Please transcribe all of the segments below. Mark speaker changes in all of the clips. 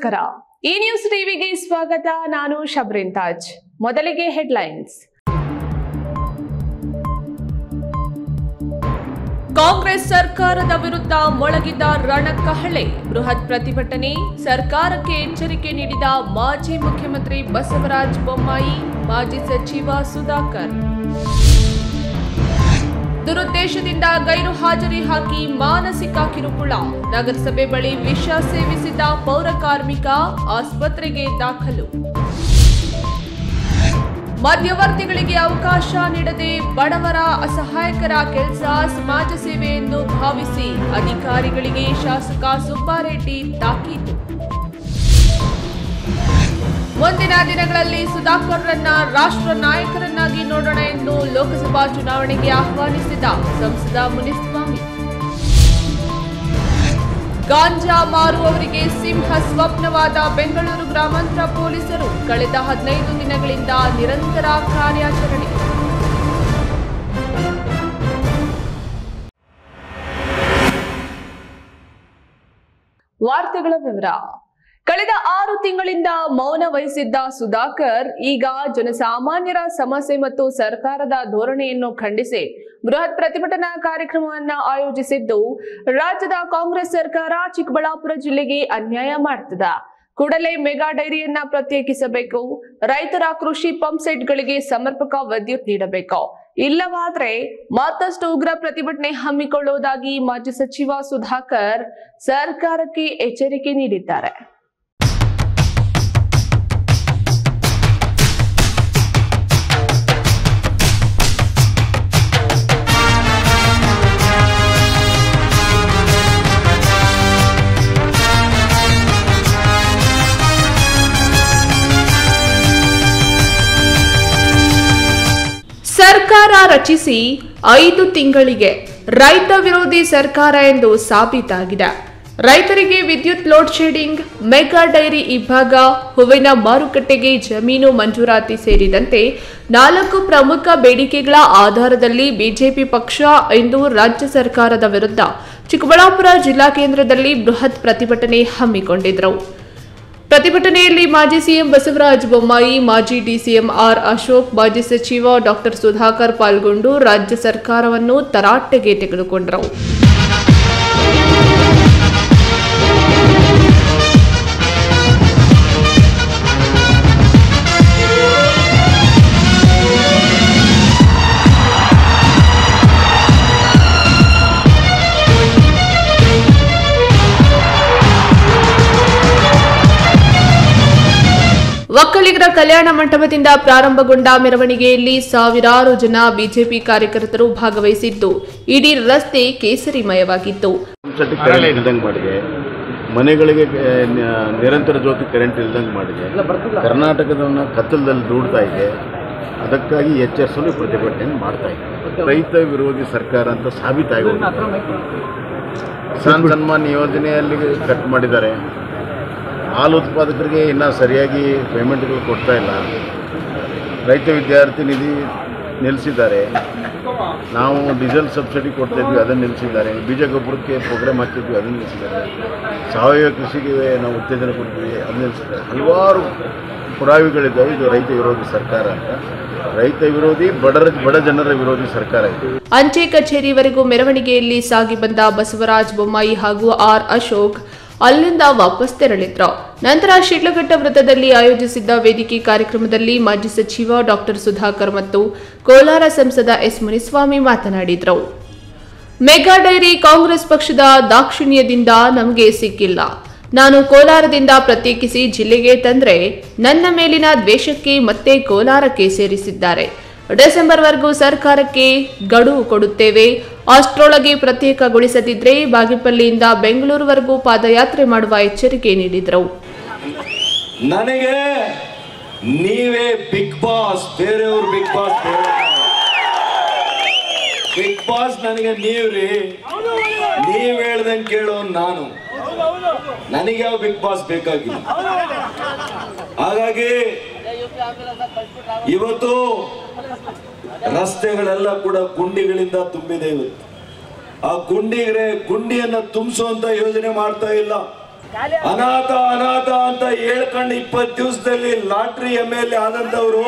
Speaker 1: ನಮಸ್ಕಾರ ಈ ನ್ಯೂಸ್ ಟಿವಿಗೆ ಸ್ವಾಗತ ನಾನು ಶಬ್ರಿನ್ ತಾಜ್ ಮೊದಲಿಗೆ ಹೆಡ್ಲೈನ್ಸ್ ಕಾಂಗ್ರೆಸ್ ಸರ್ಕಾರದ ವಿರುದ್ಧ ಮೊಳಗಿದ ರಣಕಹಳೆ ಬೃಹತ್ ಪ್ರತಿಭಟನೆ ಸರ್ಕಾರಕ್ಕೆ ಎಚ್ಚರಿಕೆ ನೀಡಿದ ಮಾಜಿ ಮುಖ್ಯಮಂತ್ರಿ ಬಸವರಾಜ ಬೊಮ್ಮಾಯಿ ಮಾಜಿ ಸಚಿವ ಸುಧಾಕರ್ ದುರುದ್ದೇಶದಿಂದ ಗೈರು ಹಾಜರಿ ಹಾಕಿ ಮಾನಸಿಕ ಕಿರುಕುಳ ನಗರಸಭೆ ಬಳಿ ವಿಷ ಸೇವಿಸಿದ ಪೌರ ಕಾರ್ಮಿಕ ಆಸ್ಪತ್ರೆಗೆ ದಾಖಲು ಮಧ್ಯವರ್ತಿಗಳಿಗೆ ಅವಕಾಶ ನೀಡದೆ ಬಡವರ ಅಸಹಾಯಕರ ಕೆಲಸ ಸಮಾಜ ಸೇವೆ ಎಂದು ಭಾವಿಸಿ ಅಧಿಕಾರಿಗಳಿಗೆ ಶಾಸಕ ಸುಬ್ಬಾರೆಡ್ಡಿ ತಾಕೀತು ಮುಂದಿನ ದಿನಗಳಲ್ಲಿ ಸುಧಾಕರ್ರನ್ನ ರಾಷ್ಟ್ರ ನಾಯಕರನ್ನಾಗಿ ನೋಡೋಣ ಎಂದು ಲೋಕಸಭಾ ಚುನಾವಣೆಗೆ ಆಹ್ವಾನಿಸಿದ ಸಂಸದ ಮುನಿಸ್ವಾಮಿ ಗಾಂಜಾ ಮಾರುವವರಿಗೆ ಸಿಂಹ ಸ್ವಪ್ನವಾದ ಬೆಂಗಳೂರು ಗ್ರಾಮಾಂತರ ಪೊಲೀಸರು ಕಳೆದ ಹದಿನೈದು ದಿನಗಳಿಂದ ನಿರಂತರ ಕಾರ್ಯಾಚರಣೆ ವಾರ್ತೆಗಳ ವಿವರ ಕಳೆದ ಆರು ತಿಂಗಳಿಂದ ಮೌನ ವಹಿಸಿದ್ದ ಸುಧಾಕರ್ ಈಗ ಜನಸಾಮಾನ್ಯರ ಸಮಸ್ಯೆ ಮತ್ತು ಸರ್ಕಾರದ ಧೋರಣೆಯನ್ನು ಖಂಡಿಸಿ ಬೃಹತ್ ಪ್ರತಿಭಟನಾ ಕಾರ್ಯಕ್ರಮವನ್ನ ಆಯೋಜಿಸಿದ್ದು ರಾಜ್ಯದ ಕಾಂಗ್ರೆಸ್ ಸರ್ಕಾರ ಚಿಕ್ಕಬಳ್ಳಾಪುರ ಜಿಲ್ಲೆಗೆ ಅನ್ಯಾಯ ಮಾಡ್ತದ ಕೂಡಲೇ ಮೆಗಾ ಡೈರಿಯನ್ನ ಪ್ರತ್ಯೇಕಿಸಬೇಕು ರೈತರ ಕೃಷಿ ಪಂಪ್ ಸೆಟ್ಗಳಿಗೆ ಸಮರ್ಪಕ ವಿದ್ಯುತ್ ನೀಡಬೇಕು ಇಲ್ಲವಾದ್ರೆ ಮತ್ತಷ್ಟು ಉಗ್ರ ಪ್ರತಿಭಟನೆ ಹಮ್ಮಿಕೊಳ್ಳುವುದಾಗಿ ಮಾಜಿ ಸಚಿವ ಸುಧಾಕರ್ ಸರ್ಕಾರಕ್ಕೆ ಎಚ್ಚರಿಕೆ ನೀಡಿದ್ದಾರೆ ಸರ್ಕಾರ ರಚಿಸಿ ಐದು ತಿಂಗಳಿಗೆ ರೈತ ವಿರೋಧಿ ಸರ್ಕಾರ ಎಂದು ಸಾಬೀತಾಗಿದೆ ರೈತರಿಗೆ ವಿದ್ಯುತ್ ಲೋಡ್ ಶೆಡಿಂಗ್ ಮೆಗಾ ಡೈರಿ ವಿಭಾಗ ಹೂವಿನ ಮಾರುಕಟ್ಟೆಗೆ ಜಮೀನು ಮಂಜೂರಾತಿ ಸೇರಿದಂತೆ ನಾಲ್ಕು ಪ್ರಮುಖ ಬೇಡಿಕೆಗಳ ಆಧಾರದಲ್ಲಿ ಬಿಜೆಪಿ ಪಕ್ಷ ಇಂದು ರಾಜ್ಯ ಸರ್ಕಾರದ ವಿರುದ್ಧ ಚಿಕ್ಕಬಳ್ಳಾಪುರ ಜಿಲ್ಲಾ ಕೇಂದ್ರದಲ್ಲಿ ಬೃಹತ್ ಪ್ರತಿಭಟನೆ ಹಮ್ಮಿಕೊಂಡಿದ್ರು ಪ್ರತಿಭಟನೆಯಲ್ಲಿ ಮಾಜಿ ಸಿಎಂ ಬಸವರಾಜ ಬೊಮ್ಮಾಯಿ ಮಾಜಿ ಡಿಸಿಎಂ ಆರ್ ಅಶೋಕ್ ಮಾಜಿ ಸಚಿವ ಡಾಕ್ಟರ್ ಸುಧಾಕರ್ ಪಾಲ್ಗೊಂಡು ರಾಜ್ಯ ಸರ್ಕಾರವನ್ನು ತರಾಟೆಗೆ ತೆಗೆದುಕೊಂಡರು ಒಕ್ಕಲಿಗರ ಕಲ್ಯಾಣ ಮಂಟಪದಿಂದ ಪ್ರಾರಂಭಗೊಂಡ ಮೆರವಣಿಗೆಯಲ್ಲಿ ಸಾವಿರಾರು ಜನ ಬಿಜೆಪಿ ಕಾರ್ಯಕರ್ತರು ಭಾಗವಹಿಸಿದ್ದು ಇಡೀ ರಸ್ತೆ ಕೇಸರಿಮಯವಾಗಿತ್ತು
Speaker 2: ಸತಿ ಕರೆಂಟ್ ಇಲ್ದಂಗೆ ಮಾಡಿದೆ ಮನೆಗಳಿಗೆ ಆ, ನ- ನಿರಂತರ ಜ್ಯೋತಿ ಕರೆಂಟ್ ಇಲ್ದಂಗೆ ಮಾಡಿದೆ ಕರ್ನಾಟಕದವನ್ನ ಕತ್ತಲದಲ್ಲಿ ದೂಡ್ತಾ ಇದೆ ಅದಕ್ಕಾಗಿ ಎಚ್ಚರಿಸಲು ಈ ಪ್ರತಿಭಟನೆ ಮಾಡ್ತಾ ಇದೆ ರೈತ ವಿರೋಧಿ ಸರ್ಕಾರ ಅಂತ ಸಾಬೀತಾಗಿ ಹೋಗಿದೆ ಕಿಸಾನ್ ಸನ್ಮಾನ್ ಯೋಜನೆಯಲ್ಲಿ ಕಟ್ ಮಾಡಿದ್ದಾರೆ ಹಾಲು ಉತ್ಪಾದಕರಿಗೆ ಇನ್ನೂ ಸರಿಯಾಗಿ ಪೇಮೆಂಟ್ಗಳು ಕೊಡ್ತಾ ಇಲ್ಲ ರೈತ ವಿದ್ಯಾರ್ಥಿ ನಿಧಿ ನಿಲ್ಲಿಸಿದ್ದಾರೆ ನಾವು ಡೀಸೆಲ್ ಸಬ್ಸಿಡಿ ಕೊಡ್ತಾ ಇದ್ವಿ ಅದನ್ನು ನಿಲ್ಲಿಸಿದ್ದಾರೆ ಬೀಜ ಗೊಬ್ಬರಕ್ಕೆ ಪ್ರೋಗ್ರಾಮ್ ಹಾಕ್ತಿದ್ವಿ ಅದನ್ನು ನಿಲ್ಲಿಸಿದ್ದಾರೆ ಸಾವಯವ ಕೃಷಿಗೆ ನಾವು ಉತ್ತೇಜನ ಕೊಡ್ತೀವಿ ಅದನ್ನ ನಿಲ್ಲಿಸಿದ್ದಾರೆ ಹಲವಾರು ಪುರಾವೆಗಳಿದ್ದಾವೆ ಇದು ರೈತ ವಿರೋಧಿ ಸರ್ಕಾರ ಅಂತ ರೈತ ವಿರೋಧಿ ಬಡರ ಬಡ ಜನರ ವಿರೋಧಿ ಸರ್ಕಾರ ಇದು
Speaker 1: ಅಂಚೆ ಕಚೇರಿವರೆಗೂ ಮೆರವಣಿಗೆಯಲ್ಲಿ ಸಾಗಿ ಬಂದ ಬಸವರಾಜ ಬೊಮ್ಮಾಯಿ ಹಾಗೂ ಆರ್ ಅಶೋಕ್ ಅಲ್ಲಿಂದ ವಾಪಸ್ ತೆರಳಿದ್ರು ನಂತರ ಶಿಡ್ಲಘಟ್ಟ ವೃತ್ತದಲ್ಲಿ ಆಯೋಜಿಸಿದ್ದ ವೇದಿಕೆ ಕಾರ್ಯಕ್ರಮದಲ್ಲಿ ಮಾಜಿ ಸಚಿವ ಡಾಕ್ಟರ್ ಸುಧಾಕರ್ ಮತ್ತು ಕೋಲಾರ ಸಂಸದ ಎಸ್ ಮುನಿಸ್ವಾಮಿ ಮಾತನಾಡಿದ್ರು ಮೆಗಾ ಡೈರಿ ಕಾಂಗ್ರೆಸ್ ಪಕ್ಷದ ದಾಕ್ಷಿಣ್ಯದಿಂದ ನಮಗೆ ಸಿಕ್ಕಿಲ್ಲ ನಾನು ಕೋಲಾರದಿಂದ ಪ್ರತ್ಯೇಕಿಸಿ ಜಿಲ್ಲೆಗೆ ತಂದ್ರೆ ನನ್ನ ಮೇಲಿನ ದ್ವೇಷಕ್ಕೆ ಮತ್ತೆ ಕೋಲಾರಕ್ಕೆ ಸೇರಿಸಿದ್ದಾರೆ ಡಿಸೆಂಬರ್ವರೆಗೂ ಸರ್ಕಾರಕ್ಕೆ ಗಡುವು ಕೊಡುತ್ತೇವೆ ಅಷ್ಟರೊಳಗೆ ಪ್ರತ್ಯೇಕಗೊಳಿಸದಿದ್ರೆ ಬಾಗೇಪಲ್ಲಿಯಿಂದ ಬೆಂಗಳೂರುವರೆಗೂ ಪಾದಯಾತ್ರೆ ಮಾಡುವ ಎಚ್ಚರಿಕೆ ನೀಡಿದರು
Speaker 3: ನನಗೆ ನೀವೇ ಬಿಗ್ ಬಾಸ್ ಬೇರೆಯವ್ರು ಬಿಗ್ ಬಾಸ್ ಬಿಗ್ ಬಾಸ್ ನನಗೆ ನೀವ್ರಿ ನೀವ್ ಹೇಳ್ದಂಗೆ ಕೇಳೋ ನಾನು ನನಗೆ ಯಾವ ಬಿಗ್ ಬಾಸ್ ಬೇಕಾಗಿಲ್ಲ ಹಾಗಾಗಿ ಇವತ್ತು ರಸ್ತೆಗಳೆಲ್ಲ ಕೂಡ ಗುಂಡಿಗಳಿಂದ ತುಂಬಿದೆ ಇವತ್ತು ಆ ಗುಂಡಿಗೆ ಗುಂಡಿಯನ್ನ ತುಂಬಿಸುವಂತ ಯೋಜನೆ ಮಾಡ್ತಾ ಇಲ್ಲ ಅನಾಥ ಅನಾಥ ಅಂತ ಹೇಳ್ಕೊಂಡು ಇಪ್ಪತ್ತು ದಿವಸದಲ್ಲಿ ಲಾಟ್ರಿ ಎಮ್ ಎಲ್ ಎ ಆದಂತವ್ರು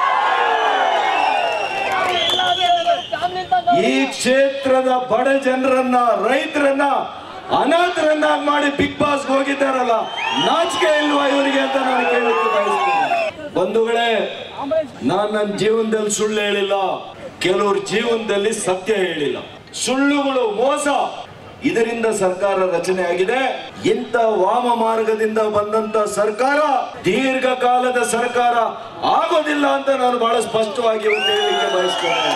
Speaker 3: ಈ ಕ್ಷೇತ್ರದ ಬಡ ಜನರನ್ನ ರೈತರನ್ನ ಅನಾಥರನ್ನ ಮಾಡಿ ಬಿಗ್ ಬಾಸ್ ಹೋಗಿದ್ದಾರಲ್ಲ ನಾಚಿಕೆ ಇಲ್ವಾ ಇವರಿಗೆ ಅಂತ ನಾನು ಕೇಳಲಿಕ್ಕೆ ಬಯಸ್ತೀನಿ ಬಂಧುಗಳೇ ನಾನು ನನ್ನ ಜೀವನದಲ್ಲಿ ಸುಳ್ಳು ಹೇಳಿಲ್ಲ ಕೆಲವ್ರ ಜೀವನದಲ್ಲಿ ಸತ್ಯ ಹೇಳಿಲ್ಲ ಸುಳ್ಳುಗಳು ಮೋಸ ಇದರಿಂದ ಸರ್ಕಾರ ರಚನೆ ಆಗಿದೆ ಇಂಥ ವಾಮ ಮಾರ್ಗದಿಂದ ಬಂದಂತ ಸರ್ಕಾರ ದೀರ್ಘಕಾಲದ ಸರ್ಕಾರ ಆಗೋದಿಲ್ಲ ಅಂತ ನಾನು ಬಹಳ ಸ್ಪಷ್ಟವಾಗಿ ಒಂದು ಹೇಳಲಿಕ್ಕೆ ಬಯಸ್ತೇನೆ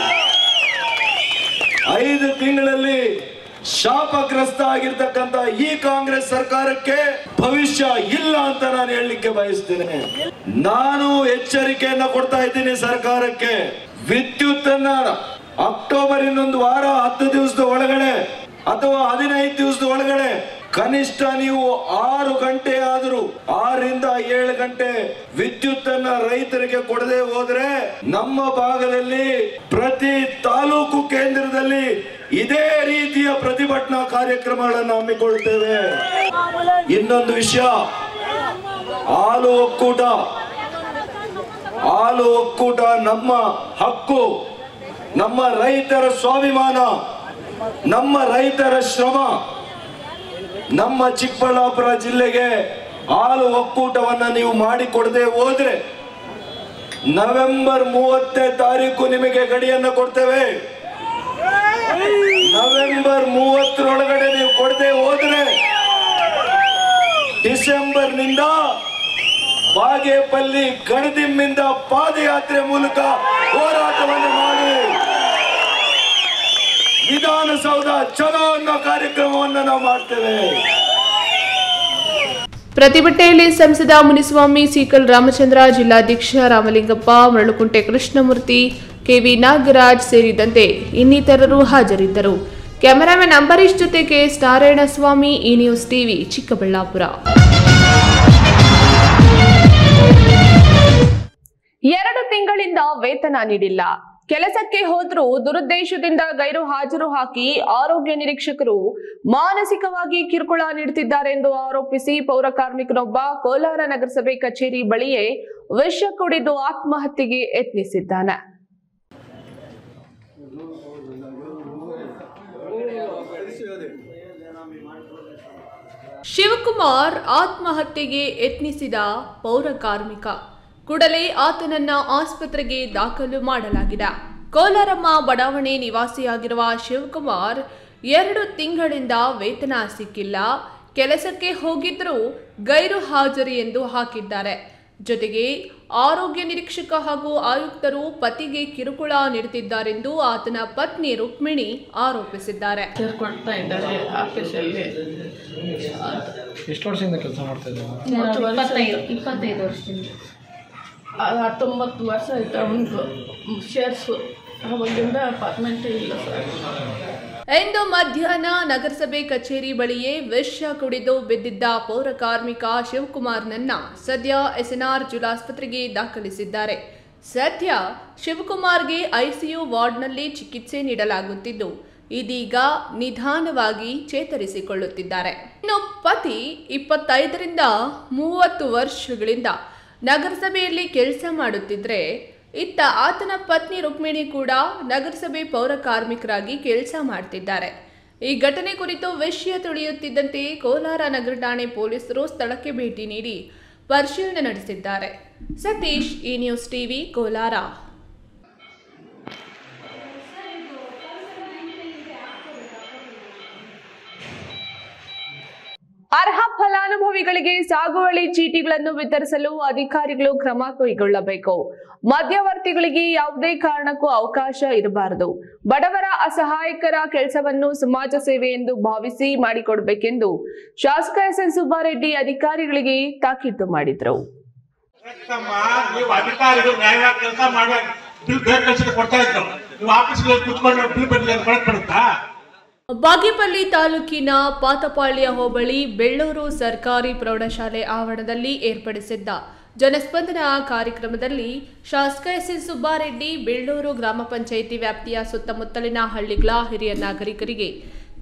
Speaker 3: ಐದು ತಿಂಗಳಲ್ಲಿ ಶಾಪಗ್ರಸ್ತ ಆಗಿರ್ತಕ್ಕಂಥ ಈ ಕಾಂಗ್ರೆಸ್ ಸರ್ಕಾರಕ್ಕೆ ಭವಿಷ್ಯ ಇಲ್ಲ ಅಂತ ನಾನು ಹೇಳಲಿಕ್ಕೆ ಬಯಸ್ತೇನೆ ನಾನು ಎಚ್ಚರಿಕೆಯನ್ನ ಕೊಡ್ತಾ ಇದ್ದೀನಿ ಸರ್ಕಾರಕ್ಕೆ ವಿದ್ಯುತ್ ಅನ್ನ ಅಕ್ಟೋಬರ್ ಇನ್ನೊಂದು ವಾರ ಹತ್ತು ದಿವಸದ ಒಳಗಡೆ ಅಥವಾ ಹದಿನೈದು ದಿವಸದ ಒಳಗಡೆ ಕನಿಷ್ಠ ನೀವು ಆರು ಗಂಟೆ ಆದರೂ ಆರರಿಂದ ಏಳು ಗಂಟೆ ವಿದ್ಯುತ್ ಅನ್ನ ರೈತರಿಗೆ ಕೊಡದೆ ಹೋದ್ರೆ ನಮ್ಮ ಭಾಗದಲ್ಲಿ ಪ್ರತಿ ತಾಲೂಕು ಕೇಂದ್ರದಲ್ಲಿ ಇದೇ ರೀತಿಯ ಪ್ರತಿಭಟನಾ ಕಾರ್ಯಕ್ರಮಗಳನ್ನು ಹಮ್ಮಿಕೊಳ್ತೇವೆ ಇನ್ನೊಂದು ವಿಷಯ ಹಾಲು ಒಕ್ಕೂಟ ಹಾಲು ಒಕ್ಕೂಟ ನಮ್ಮ ಹಕ್ಕು ನಮ್ಮ ರೈತರ ಸ್ವಾಭಿಮಾನ ನಮ್ಮ ರೈತರ ಶ್ರಮ ನಮ್ಮ ಚಿಕ್ಕಬಳ್ಳಾಪುರ ಜಿಲ್ಲೆಗೆ ಹಾಲು ಒಕ್ಕೂಟವನ್ನ ನೀವು ಮಾಡಿಕೊಡದೆ ಹೋದ್ರೆ ನವೆಂಬರ್ ಮೂವತ್ತನೇ ತಾರೀಕು ನಿಮಗೆ ಗಡಿಯನ್ನ ಕೊಡ್ತೇವೆ ನವೆಂಬರ್ ಮೂವತ್ತರೊಳಗಡೆ ನೀವು ಕೊಡದೆ ಹೋದ್ರೆ ಡಿಸೆಂಬರ್ ನಿಂದ ಬಾಗೇಪಲ್ಲಿ ಗಣದಿಮ್ಮಿಂದ ಪಾದಯಾತ್ರೆ ಮೂಲಕ ಹೋರಾಟವನ್ನು ಮಾಡಿ ವಿಧಾನಸೌಧ ಚಲೋ ಅನ್ನೋ ಕಾರ್ಯಕ್ರಮವನ್ನು ನಾವು ಮಾಡ್ತೇವೆ
Speaker 1: ಪ್ರತಿಭಟನೆಯಲ್ಲಿ ಸಂಸದ ಮುನಿಸ್ವಾಮಿ ಸೀಕಲ್ ರಾಮಚಂದ್ರ ಜಿಲ್ಲಾಧ್ಯಕ್ಷ ರಾಮಲಿಂಗಪ್ಪ ಮರಳುಕುಂಟೆ ಕೃಷ್ಣಮೂರ್ತಿ ಕೆವಿ ನಾಗರಾಜ್ ಸೇರಿದಂತೆ ಇನ್ನಿತರರು ಹಾಜರಿದ್ದರು ಕ್ಯಾಮೆರಾಮನ್ ಅಂಬರೀಶ್ ಜೊತೆ ಕೆಎಸ್ ನಾರಾಯಣಸ್ವಾಮಿ ಈ ನ್ಯೂಸ್ ಟಿವಿ ಚಿಕ್ಕಬಳ್ಳಾಪುರ ಎರಡು ತಿಂಗಳಿಂದ ವೇತನ ನೀಡಿಲ್ಲ ಕೆಲಸಕ್ಕೆ ಹೋದ್ರೂ ದುರುದ್ದೇಶದಿಂದ ಗೈರು ಹಾಜರು ಹಾಕಿ ಆರೋಗ್ಯ ನಿರೀಕ್ಷಕರು ಮಾನಸಿಕವಾಗಿ ಕಿರುಕುಳ ನೀಡುತ್ತಿದ್ದಾರೆ ಎಂದು ಆರೋಪಿಸಿ ಪೌರ ಕಾರ್ಮಿಕನೊಬ್ಬ ಕೋಲಾರ ನಗರಸಭೆ ಕಚೇರಿ ಬಳಿಯೇ ವಿಷ ಕುಡಿದು ಆತ್ಮಹತ್ಯೆಗೆ ಯತ್ನಿಸಿದ್ದಾನೆ ಶಿವಕುಮಾರ್ ಆತ್ಮಹತ್ಯೆಗೆ ಯತ್ನಿಸಿದ ಪೌರ ಕಾರ್ಮಿಕ ಕೂಡಲೇ ಆತನನ್ನ ಆಸ್ಪತ್ರೆಗೆ ದಾಖಲು ಮಾಡಲಾಗಿದೆ ಕೋಲಾರಮ್ಮ ಬಡಾವಣೆ ನಿವಾಸಿಯಾಗಿರುವ ಶಿವಕುಮಾರ್ ಎರಡು ತಿಂಗಳಿಂದ ವೇತನ ಸಿಕ್ಕಿಲ್ಲ ಕೆಲಸಕ್ಕೆ ಹೋಗಿದ್ರೂ ಗೈರು ಹಾಜರಿ ಎಂದು ಹಾಕಿದ್ದಾರೆ ಜೊತೆಗೆ ಆರೋಗ್ಯ ನಿರೀಕ್ಷಕ ಹಾಗೂ ಆಯುಕ್ತರು ಪತಿಗೆ ಕಿರುಕುಳ ನೀಡುತ್ತಿದ್ದಾರೆಂದು ಆತನ ಪತ್ನಿ ರುಕ್ಮಿಣಿ ಆರೋಪಿಸಿದ್ದಾರೆ
Speaker 4: ಕೊಡ್ತಾ ಇದ್ದಾರೆ ಆಫೀಸಲ್ಲಿ
Speaker 5: ಎಷ್ಟು ವರ್ಷದಿಂದ ಕೆಲಸ ಮಾಡ್ತಾ ಇದ್ದಾರೆ
Speaker 4: ಮೂವತ್ತು ವರ್ಷ
Speaker 6: ಇಪ್ಪತ್ತೈದು ಇಪ್ಪತ್ತೈದು ವರ್ಷದಿಂದ
Speaker 4: ಅದು ಹತ್ತೊಂಬತ್ತು ವರ್ಷ ಆಯ್ತು ಅವನಿಗೂ ಶೇರ್ಸು ಅವಾಗಿಂದ ಅಪಾರ್ಟ್ಮೆಂಟೇ ಇಲ್ಲ ಸರ್
Speaker 1: ಇಂದು ಮಧ್ಯಾಹ್ನ ನಗರಸಭೆ ಕಚೇರಿ ಬಳಿಯೇ ವಿಷ ಕುಡಿದು ಬಿದ್ದಿದ್ದ ಪೌರ ಕಾರ್ಮಿಕ ಶಿವಕುಮಾರ್ನನ್ನ ಸದ್ಯ ಎಸ್ಎನ್ಆರ್ ಜಿಲ್ಲಾಸ್ಪತ್ರೆಗೆ ದಾಖಲಿಸಿದ್ದಾರೆ ಸದ್ಯ ಶಿವಕುಮಾರ್ಗೆ ಐಸಿಯು ವಾರ್ಡ್ನಲ್ಲಿ ಚಿಕಿತ್ಸೆ ನೀಡಲಾಗುತ್ತಿದ್ದು ಇದೀಗ ನಿಧಾನವಾಗಿ ಚೇತರಿಸಿಕೊಳ್ಳುತ್ತಿದ್ದಾರೆ ಇನ್ನು ಪತಿ ಇಪ್ಪತ್ತೈದರಿಂದ ಮೂವತ್ತು ವರ್ಷಗಳಿಂದ ನಗರಸಭೆಯಲ್ಲಿ ಕೆಲಸ ಮಾಡುತ್ತಿದ್ರೆ ಇತ್ತ ಆತನ ಪತ್ನಿ ರುಕ್ಮಿಣಿ ಕೂಡ ನಗರಸಭೆ ಪೌರ ಕಾರ್ಮಿಕರಾಗಿ ಕೆಲಸ ಮಾಡ್ತಿದ್ದಾರೆ ಈ ಘಟನೆ ಕುರಿತು ವಿಷಯ ತಿಳಿಯುತ್ತಿದ್ದಂತೆ ಕೋಲಾರ ನಗರ ಠಾಣೆ ಪೊಲೀಸರು ಸ್ಥಳಕ್ಕೆ ಭೇಟಿ ನೀಡಿ ಪರಿಶೀಲನೆ ನಡೆಸಿದ್ದಾರೆ ಸತೀಶ್ ಈ ನ್ಯೂಸ್ ಟಿವಿ ಕೋಲಾರ ಅರ್ಹ ಫಲಾನುಭವಿಗಳಿಗೆ ಸಾಗುವಳಿ ಚೀಟಿಗಳನ್ನು ವಿತರಿಸಲು ಅಧಿಕಾರಿಗಳು ಕ್ರಮ ಕೈಗೊಳ್ಳಬೇಕು ಮಧ್ಯವರ್ತಿಗಳಿಗೆ ಯಾವುದೇ ಕಾರಣಕ್ಕೂ ಅವಕಾಶ ಇರಬಾರದು ಬಡವರ ಅಸಹಾಯಕರ ಕೆಲಸವನ್ನು ಸಮಾಜ ಸೇವೆ ಎಂದು ಭಾವಿಸಿ ಮಾಡಿಕೊಡಬೇಕೆಂದು ಶಾಸಕ ಎಸ್ ಎನ್ ಸುಬ್ಬಾರೆಡ್ಡಿ ಅಧಿಕಾರಿಗಳಿಗೆ ತಾಕೀತು ಮಾಡಿದರು
Speaker 7: ಅಮ್ಮ, ನೀವು ಅಧಿಕಾರಿಗಳು ನ್ಯಾಯವಾಗಿ ಕೆಲಸ ಮಾಡ್ಬೇಕು ಬಿಲ್ ಬೇರೆ ಕೆಲಸಕ್ಕೆ ಕೊಡ್ತಾ ಇದ್ರು ನೀವು ಆಫೀಸ್ಗಳಲ್ಲಿ ಕುತ್ಕೊಂಡು ಬಿಲ್ ಬದಲಿ ಕೊಡಕ್ ಬರುತ್ತಾ
Speaker 1: ಬಾಗೇಪಲ್ಲಿ ತಾಲೂಕಿನ ಪಾತಪಾಳ್ಯ ಹೋಬಳಿ ಬೆಳ್ಳೂರು ಸರ್ಕಾರಿ ಪ್ರೌಢಶಾಲೆ ಆವರಣದಲ್ಲಿ ಏರ್ಪಡಿಸಿದ್ದ ಜನಸ್ಪಂದನ ಕಾರ್ಯಕ್ರಮದಲ್ಲಿ ಶಾಸಕ ಎಸ್ ಎನ್ ಸುಬ್ಬಾರೆಡ್ಡಿ ಬೆಳ್ಳೂರು ಗ್ರಾಮ ಪಂಚಾಯಿತಿ ವ್ಯಾಪ್ತಿಯ ಸುತ್ತಮುತ್ತಲಿನ ಹಳ್ಳಿಗಳ ಹಿರಿಯ ನಾಗರಿಕರಿಗೆ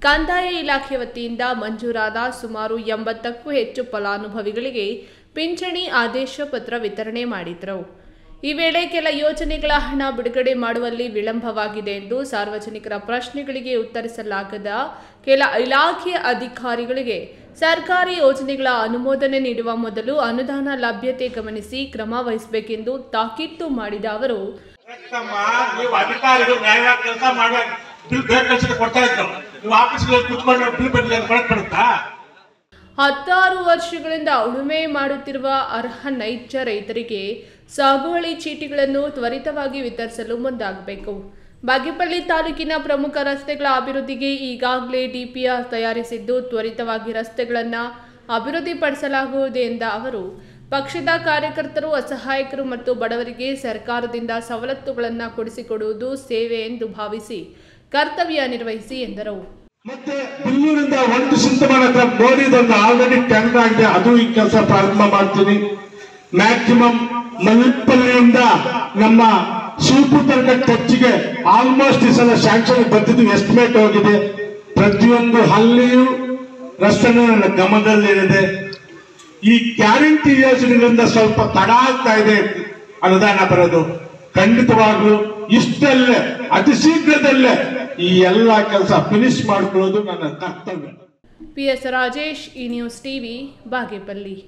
Speaker 1: ಕಂದಾಯ ಇಲಾಖೆ ವತಿಯಿಂದ ಮಂಜೂರಾದ ಸುಮಾರು ಎಂಬತ್ತಕ್ಕೂ ಹೆಚ್ಚು ಫಲಾನುಭವಿಗಳಿಗೆ ಪಿಂಚಣಿ ಆದೇಶ ಪತ್ರ ವಿತರಣೆ ಮಾಡಿದರು ಈ ವೇಳೆ ಕೆಲ ಯೋಜನೆಗಳ ಹಣ ಬಿಡುಗಡೆ ಮಾಡುವಲ್ಲಿ ವಿಳಂಬವಾಗಿದೆ ಎಂದು ಸಾರ್ವಜನಿಕರ ಪ್ರಶ್ನೆಗಳಿಗೆ ಉತ್ತರಿಸಲಾಗದ ಕೆಲ ಇಲಾಖೆಯ ಅಧಿಕಾರಿಗಳಿಗೆ ಸರ್ಕಾರಿ ಯೋಜನೆಗಳ ಅನುಮೋದನೆ ನೀಡುವ ಮೊದಲು ಅನುದಾನ ಲಭ್ಯತೆ ಗಮನಿಸಿ ಕ್ರಮ ವಹಿಸಬೇಕೆಂದು ತಾಕೀತು ಮಾಡಿದ ಅವರು
Speaker 7: ಯಾಕಮ್ಮ, ನೀವು ಅಧಿಕಾರಿಗಳು ನ್ಯಾಯವಾಗಿ ಕೆಲಸ ಮಾಡುವಾಗ ಬಿಲ್ ಬೇರೆ ಕೆಲಸಕ್ಕೆ ಕೊಡ್ತಾ ಇದ್ರು ನೀವು ಆಫೀಸ್ಗಳಲ್ಲಿ ಕುತ್ಕೊಂಡು ಬಿಲ್ ಬರಲಿ ಅಂತ ಕೊಡಕ್ ಬರುತ್ತಾ
Speaker 1: ಹತ್ತಾರು ವರ್ಷಗಳಿಂದ ಉಳುಮೆ ಮಾಡುತ್ತಿರುವ ಅರ್ಹ ನೈಜ ರೈತರಿಗೆ ಸಾಗುವಳಿ ಚೀಟಿಗಳನ್ನು ತ್ವರಿತವಾಗಿ ವಿತರಿಸಲು ಮುಂದಾಗಬೇಕು ಬಾಗೇಪಲ್ಲಿ ತಾಲೂಕಿನ ಪ್ರಮುಖ ರಸ್ತೆಗಳ ಅಭಿವೃದ್ಧಿಗೆ ಈಗಾಗಲೇ ಡಿಪಿಆರ್ ತಯಾರಿಸಿದ್ದು ತ್ವರಿತವಾಗಿ ರಸ್ತೆಗಳನ್ನು ಅಭಿವೃದ್ಧಿಪಡಿಸಲಾಗುವುದು ಎಂದ ಅವರು ಪಕ್ಷದ ಕಾರ್ಯಕರ್ತರು ಅಸಹಾಯಕರು ಮತ್ತು ಬಡವರಿಗೆ ಸರ್ಕಾರದಿಂದ ಸವಲತ್ತುಗಳನ್ನು ಕೊಡಿಸಿಕೊಡುವುದು ಸೇವೆ ಎಂದು ಭಾವಿಸಿ ಕರ್ತವ್ಯ ನಿರ್ವಹಿಸಿ ಎಂದರು
Speaker 7: ಮತ್ತೆ ಬಿಲ್ಲೂರಿಂದ ಒಂದು ಸಿಂತಮಾನ ಹತ್ರ ಮೋದಿದೊಂದು ಆಲ್ರೆಡಿ ಟೆಂಡರ್ ಆಗಿದೆ ಅದು ಈ ಕೆಲಸ ಪ್ರಾರಂಭ ಮಾಡ್ತೀನಿ ಮ್ಯಾಕ್ಸಿಮಮ್ ಮಲ್ಪಲ್ಲಿಯಿಂದ ನಮ್ಮ ಶಿವಪುರ ತನಕ ಟಚ್ಗೆ ಆಲ್ಮೋಸ್ಟ್ ಈ ಸಲ ಶಾಂಕ್ಷನ್ ಬಂದಿದ್ದು ಎಸ್ಟಿಮೇಟ್ ಹೋಗಿದೆ ಪ್ರತಿಯೊಂದು ಹಳ್ಳಿಯೂ ರಸ್ತೆನೂ ನನ್ನ ಗಮನದಲ್ಲಿದೆ ಈ ಗ್ಯಾರಂಟಿ ಯೋಜನೆಗಳಿಂದ ಸ್ವಲ್ಪ ತಡ ಆಗ್ತಾ ಇದೆ ಅನುದಾನ ಬರೋದು ಖಂಡಿತವಾಗ್ಲೂ ಇಷ್ಟಲ್ಲೇ ಅತಿ ಶೀಘ್ರದಲ್ಲೇ ಈ ಎಲ್ಲ ಕೆಲಸ ಫಿನಿಶ್ ಮಾಡ್ಕೊಳ್ಳೋದು ನನ್ನ ಕರ್ತವ್ಯ
Speaker 1: ಪಿಎಸ್ ರಾಜೇಶ್ ಈ ನ್ಯೂಸ್ ಟಿವಿ ಬಾಗೇಪಲ್ಲಿ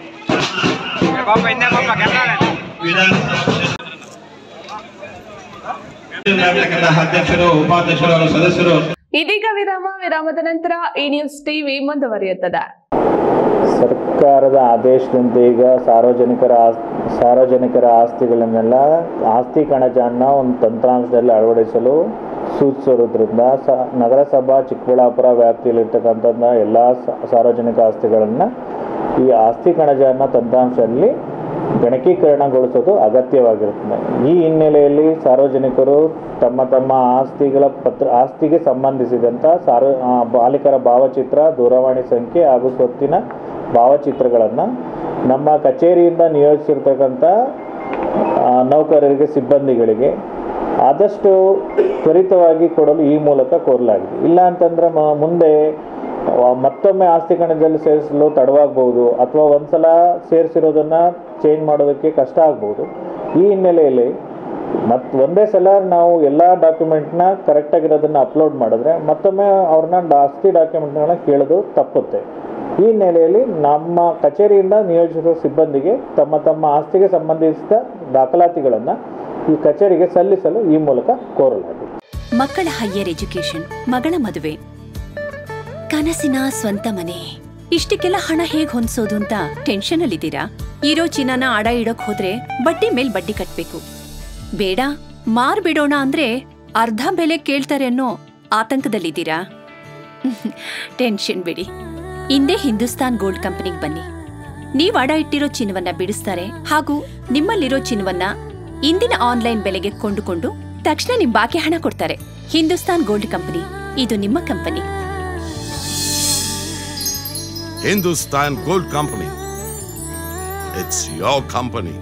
Speaker 8: ಅಧ್ಯಕ್ಷರು ಉಪಾಧ್ಯಕ್ಷರು ಹಾಗೂ ಸದಸ್ಯರು
Speaker 1: ಇದೀಗ ವಿರಾಮ ವಿರಾಮದ ನಂತರ ಈ ನ್ಯೂಸ್ ಟಿವಿ ಮುಂದುವರಿಯುತ್ತದೆ
Speaker 9: ಸರ್ಕಾರದ ಆದೇಶದಂತೆ ಈಗ ಸಾರ್ವಜನಿಕರ ಆಸ್- ಸಾರ್ವಜನಿಕರ ಆಸ್ತಿಗಳನ್ನೆಲ್ಲ ಆಸ್ತಿ ಕಣಜಾನ ಒಂದು ತಂತ್ರಾಂಶದಲ್ಲಿ ಅಳವಡಿಸಲು ಸೂಚಿಸಿರೋದ್ರಿಂದ ಸ ನಗರಸಭಾ ಚಿಕ್ಕಬಳ್ಳಾಪುರ ವ್ಯಾಪ್ತಿಯಲ್ಲಿರ್ತಕ್ಕಂಥ ಎಲ್ಲ ಸ- ಸಾರ್ವಜನಿಕ ಆಸ್ತಿಗಳನ್ನು ಈ ಆಸ್ತಿ ಕಣಜಾನ ತಂತ್ರಾಂಶದಲ್ಲಿ ಗಣಕೀಕರಣಗೊಳಿಸೋದು ಅಗತ್ಯವಾಗಿರುತ್ತದೆ ಈ ಹಿನ್ನೆಲೆಯಲ್ಲಿ ಸಾರ್ವಜನಿಕರು ತಮ್ಮ ತಮ್ಮ ಆಸ್ತಿಗಳ ಪತ್ರ ಆಸ್ತಿಗೆ ಸಂಬಂಧಿಸಿದಂಥ ಸಾರ್ವ ಆ, ಬಾಲಿಕರ ಭಾವಚಿತ್ರ ದೂರವಾಣಿ ಸಂಖ್ಯೆ ಹಾಗೂ ಸ್ವತ್ತಿನ ಭಾವಚಿತ್ರಗಳನ್ನು ನಮ್ಮ ಕಚೇರಿಯಿಂದ ನಿಯೋಜಿಸಿರ್ತಕ್ಕಂಥ ಆ, ನೌಕರರಿಗೆ ಸಿಬ್ಬಂದಿಗಳಿಗೆ ಆದಷ್ಟು ತ್ವರಿತವಾಗಿ ಕೊಡಲು ಈ ಮೂಲಕ ಕೋರಲಾಗಿದೆ ಇಲ್ಲ ಅಂತಂದ್ರೆ ಮ- ಮುಂದೆ ಆ, ಮತ್ತೊಮ್ಮೆ ಆಸ್ತಿ ಕಣದಲ್ಲಿ ಸೇರಿಸಲು ತಡವಾಗಬಹುದು ಅಥವಾ ಒಂದ್ಸಲ ಸೇರಿಸಿರೋದನ್ನ ಚೇಂಜ್ ಮಾಡೋದಕ್ಕೆ ಕಷ್ಟ ಆಗ್ಬೋದು ಈ ಹಿನ್ನೆಲೆಯಲ್ಲಿ ಮತ್ತು ಒಂದೇ ಸಲ ನಾವು ಎಲ್ಲ ಡಾಕ್ಯುಮೆಂಟ್ನ ಕರೆಕ್ಟಾಗಿರೋದನ್ನ ಅಪ್ಲೋಡ್ ಮಾಡಿದ್ರೆ ಮತ್ತೊಮ್ಮೆ ಅವ್ರನ್ನ ಆಸ್ತಿ ಡಾಕ್ಯುಮೆಂಟ್ಗಳನ್ನ ಕೇಳೋದು ತಪ್ಪುತ್ತೆ ಈ ಹಿನ್ನೆಲೆಯಲ್ಲಿ ನಮ್ಮ ಕಚೇರಿಯಿಂದ ನಿಯೋಜಿಸಿದ ಸಿಬ್ಬಂದಿಗೆ ತಮ್ಮ ತಮ್ಮ ಆಸ್ತಿಗೆ ಸಂಬಂಧಿಸಿದ ದಾಖಲಾತಿಗಳನ್ನು ಈ ಕಚೇರಿಗೆ ಸಲ್ಲಿಸಲು ಈ ಮೂಲಕ ಕೋರಲಾಗಿದೆ
Speaker 10: ಮಕ್ಕಳ ಹೈಯರ್ ಎಜುಕೇಶನ್ ಮಗಳ ಮದುವೆ ಕನಸಿನ ಸ್ವಂತ ಮನೆ ಇಷ್ಟಕ್ಕೆಲ್ಲ ಹಣ ಹೇಗ್ ಹೊಂದ್ಸೋದು ಅಂತ ಟೆನ್ಷನ್ ಅಲ್ಲಿದ್ದೀರಾ ಇರೋ ಚಿನ್ನನ ಅಡ ಇಡೋಕ್ ಹೋದ್ರೆ ಬಡ್ಡಿ ಮೇಲ್ ಬಡ್ಡಿ ಕಟ್ಬೇಕು ಬೇಡ ಮಾರ್ಬಿಡೋಣ ಅಂದ್ರೆ ಅರ್ಧ ಬೆಲೆ ಕೇಳ್ತಾರೆ ಅನ್ನೋ ಆತಂಕದಲ್ಲಿದ್ದೀರಾ ಟೆನ್ಷನ್ ಬಿಡಿ ಹಿಂದೆ ಹಿಂದೂಸ್ತಾನ್ ಗೋಲ್ಡ್ ಕಂಪನಿಗೆ ಬನ್ನಿ ನೀವ್ ಅಡ ಇಟ್ಟಿರೋ ಚಿನ್ನವನ್ನ ಬಿಡಿಸ್ತಾರೆ ಹಾಗೂ ನಿಮ್ಮಲ್ಲಿರೋ ಚಿನ್ನವನ್ನ ಇಂದಿನ ಆನ್ಲೈನ್ ಬೆಲೆಗೆ ಕೊಂಡುಕೊಂಡು ತಕ್ಷಣ ನಿಮ್ ಬಾಕಿ ಹಣ ಕೊಡ್ತಾರೆ ಹಿಂದೂಸ್ತಾನ್ ಗೋಲ್ಡ್ ಕಂಪನಿ ಇದು ನಿಮ್ಮ company
Speaker 11: Hindustan Gold Company. It's your company.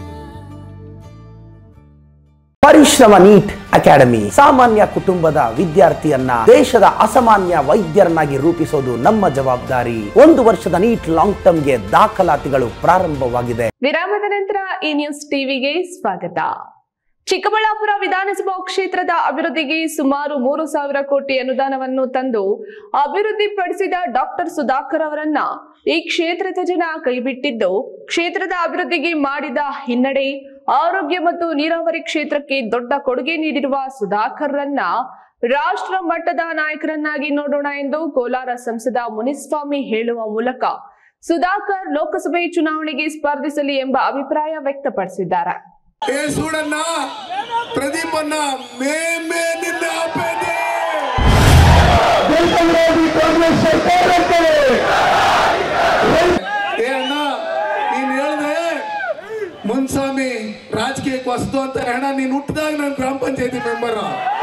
Speaker 12: Parishrama NEET academy ಸಾಮಾನ್ಯ ಕುಟುಂಬದ ವಿದ್ಯಾರ್ಥಿಯನ್ನ ದೇಶದ ಅಸಾಮಾನ್ಯ ವೈದ್ಯರನ್ನಾಗಿ ರೂಪಿಸೋದು ನಮ್ಮ ಜವಾಬ್ದಾರಿ ಒಂದು ವರ್ಷದ ನೀಟ್ ಲಾಂಗ್ ಟರ್ಮ್ಗೆ ದಾಖಲಾತಿಗಳು ಪ್ರಾರಂಭವಾಗಿದೆ
Speaker 1: ವಿರಾಮದ ನಂತರ ಈ ನ್ಯೂಸ್ ಟಿವಿಗೆ ಸ್ವಾಗತ ಚಿಕ್ಕಬಳ್ಳಾಪುರ ವಿಧಾನಸಭಾ ಕ್ಷೇತ್ರದ ಅಭಿವೃದ್ಧಿಗೆ ಸುಮಾರು ಮೂರು ಸಾವಿರ ಕೋಟಿ ಅನುದಾನವನ್ನು ತಂದು ಅಭಿವೃದ್ಧಿಪಡಿಸಿದ ಡಾಕ್ಟರ್ ಸುಧಾಕರ್ ಅವರನ್ನ ಈ ಕ್ಷೇತ್ರದ ಜನ ಕೈಬಿಟ್ಟಿದ್ದು ಕ್ಷೇತ್ರದ ಅಭಿವೃದ್ಧಿಗೆ ಮಾಡಿದ ಹಿನ್ನಡೆ ಆರೋಗ್ಯ ಮತ್ತು ನೀರಾವರಿ ಕ್ಷೇತ್ರಕ್ಕೆ ದೊಡ್ಡ ಕೊಡುಗೆ ನೀಡಿರುವ ಸುಧಾಕರ್ರನ್ನ ರಾಷ್ಟ್ರ ಮಟ್ಟದ ನಾಯಕರನ್ನಾಗಿ ನೋಡೋಣ ಎಂದು ಕೋಲಾರ ಸಂಸದ ಮುನಿಸ್ವಾಮಿ ಹೇಳುವ ಮೂಲಕ ಸುಧಾಕರ್ ಲೋಕಸಭೆ ಚುನಾವಣೆಗೆ ಸ್ಪರ್ಧಿಸಲಿ ಎಂಬ ಅಭಿಪ್ರಾಯ ವ್ಯಕ್ತಪಡಿಸಿದ್ದಾರೆ
Speaker 3: ಏ ಸೂಡನ್ನ ಪ್ರದೀಪನ್ನ ಮೇ ಮೇನಿಂದ ಆಪೇದೆ ಏ ಅಣ್ಣ ನೀನ್ ಹೇಳ್ದೆ ಮುನ್ಸ್ವಾಮಿ ರಾಜಕೀಯಕ್ಕೆ ಹೊಸ್ತು ಅಂತ ಅಣ್ಣ ನೀನ್ ಹುಟ್ಟಿದಾಗ ನಾನು ಗ್ರಾಮ ಪಂಚಾಯತಿ ಮೆಂಬರ್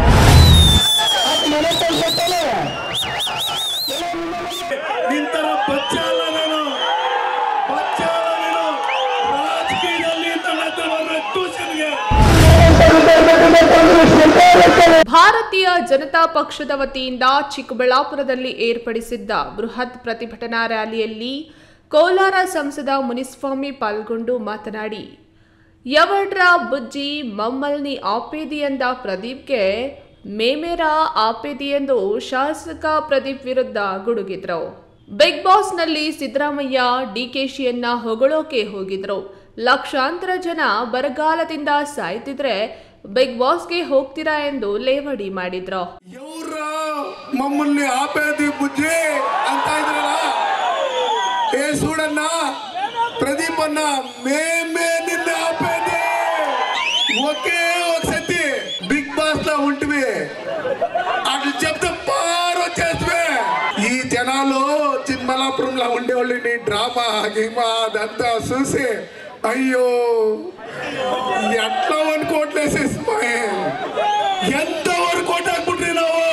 Speaker 3: ನಿನ್ ತರ ಬಚ್ಚ ಅಲ್ಲ ನಾನು ಬಚ್ಚ ಅಲ್ಲ ನೀನು ರಾಜಕೀಯದಲ್ಲಿ ನನ್ನ ಹತ್ರ ಬಂದ್ರೆ ಟ್ಯೂಷನ್ಗೆ
Speaker 1: ಭಾರತೀಯ ಜನತಾ ಪಕ್ಷದ ವತಿಯಿಂದ ಚಿಕ್ಕಬಳ್ಳಾಪುರದಲ್ಲಿ ಏರ್ಪಡಿಸಿದ್ದ ಬೃಹತ್ ಪ್ರತಿಭಟನಾ ರ್ಯಾಲಿಯಲ್ಲಿ ಕೋಲಾರ ಸಂಸದ ಮುನಿಸ್ವಾಮಿ ಪಾಲ್ಗೊಂಡು ಮಾತನಾಡಿ ಯವಡ್ರ ಬುಜ್ಜಿ ಮಮ್ಮಲ್ನಿ ಆಪೇದಿ ಎಂದ ಪ್ರದೀಪ್ಗೆ ಮೇಮೇರ ಆಪೇದಿ ಎಂದು ಶಾಸಕ ಪ್ರದೀಪ್ ವಿರುದ್ಧ ಗುಡುಗಿದ್ರು ಬಿಗ್ ಬಾಸ್ನಲ್ಲಿ ಸಿದ್ದರಾಮಯ್ಯ ಡಿಕೆಶಿಯನ್ನ ಹೊಗಳೋಕೆ ಹೋಗಿದ್ರು ಲಕ್ಷಾಂತರ ಜನ ಬರಗಾಲದಿಂದ ಸಾಯ್ತಿದ್ರೆ ಬಿಗ್ ಬಾಸ್ಗೆ ಹೋಗ್ತೀರಾ ಎಂದು ಲೇವಡಿ ಮಾಡಿದ್ರು
Speaker 13: ಮಮ್ಮಲ್ನಿ ಆಪೇದಿ ಬುಜ್ಜಿ ಅಂತ ಇದ್ರಲ್ಲ ಏ ಸೂಡನ್ನ ಪ್ರದೀಪನ್ನ ಮೇ ಮೇ ನಿನ್ನ ಆಪೇದಿ ఒకే ఒకసారి బిగ్ బాస్ లో ఉంటివి అటు చెప్తే పారు వచ్చేస్తే ఈ జనాలు చిన్మలాపురంలో ఉండేవాళ్ళు నీ డ్రామా గిమా అదంతా చూసి అయ్యో ఎట్లా అనుకోవట్లేసి ఎంత వరకు కొట్టాకుంటున్నావు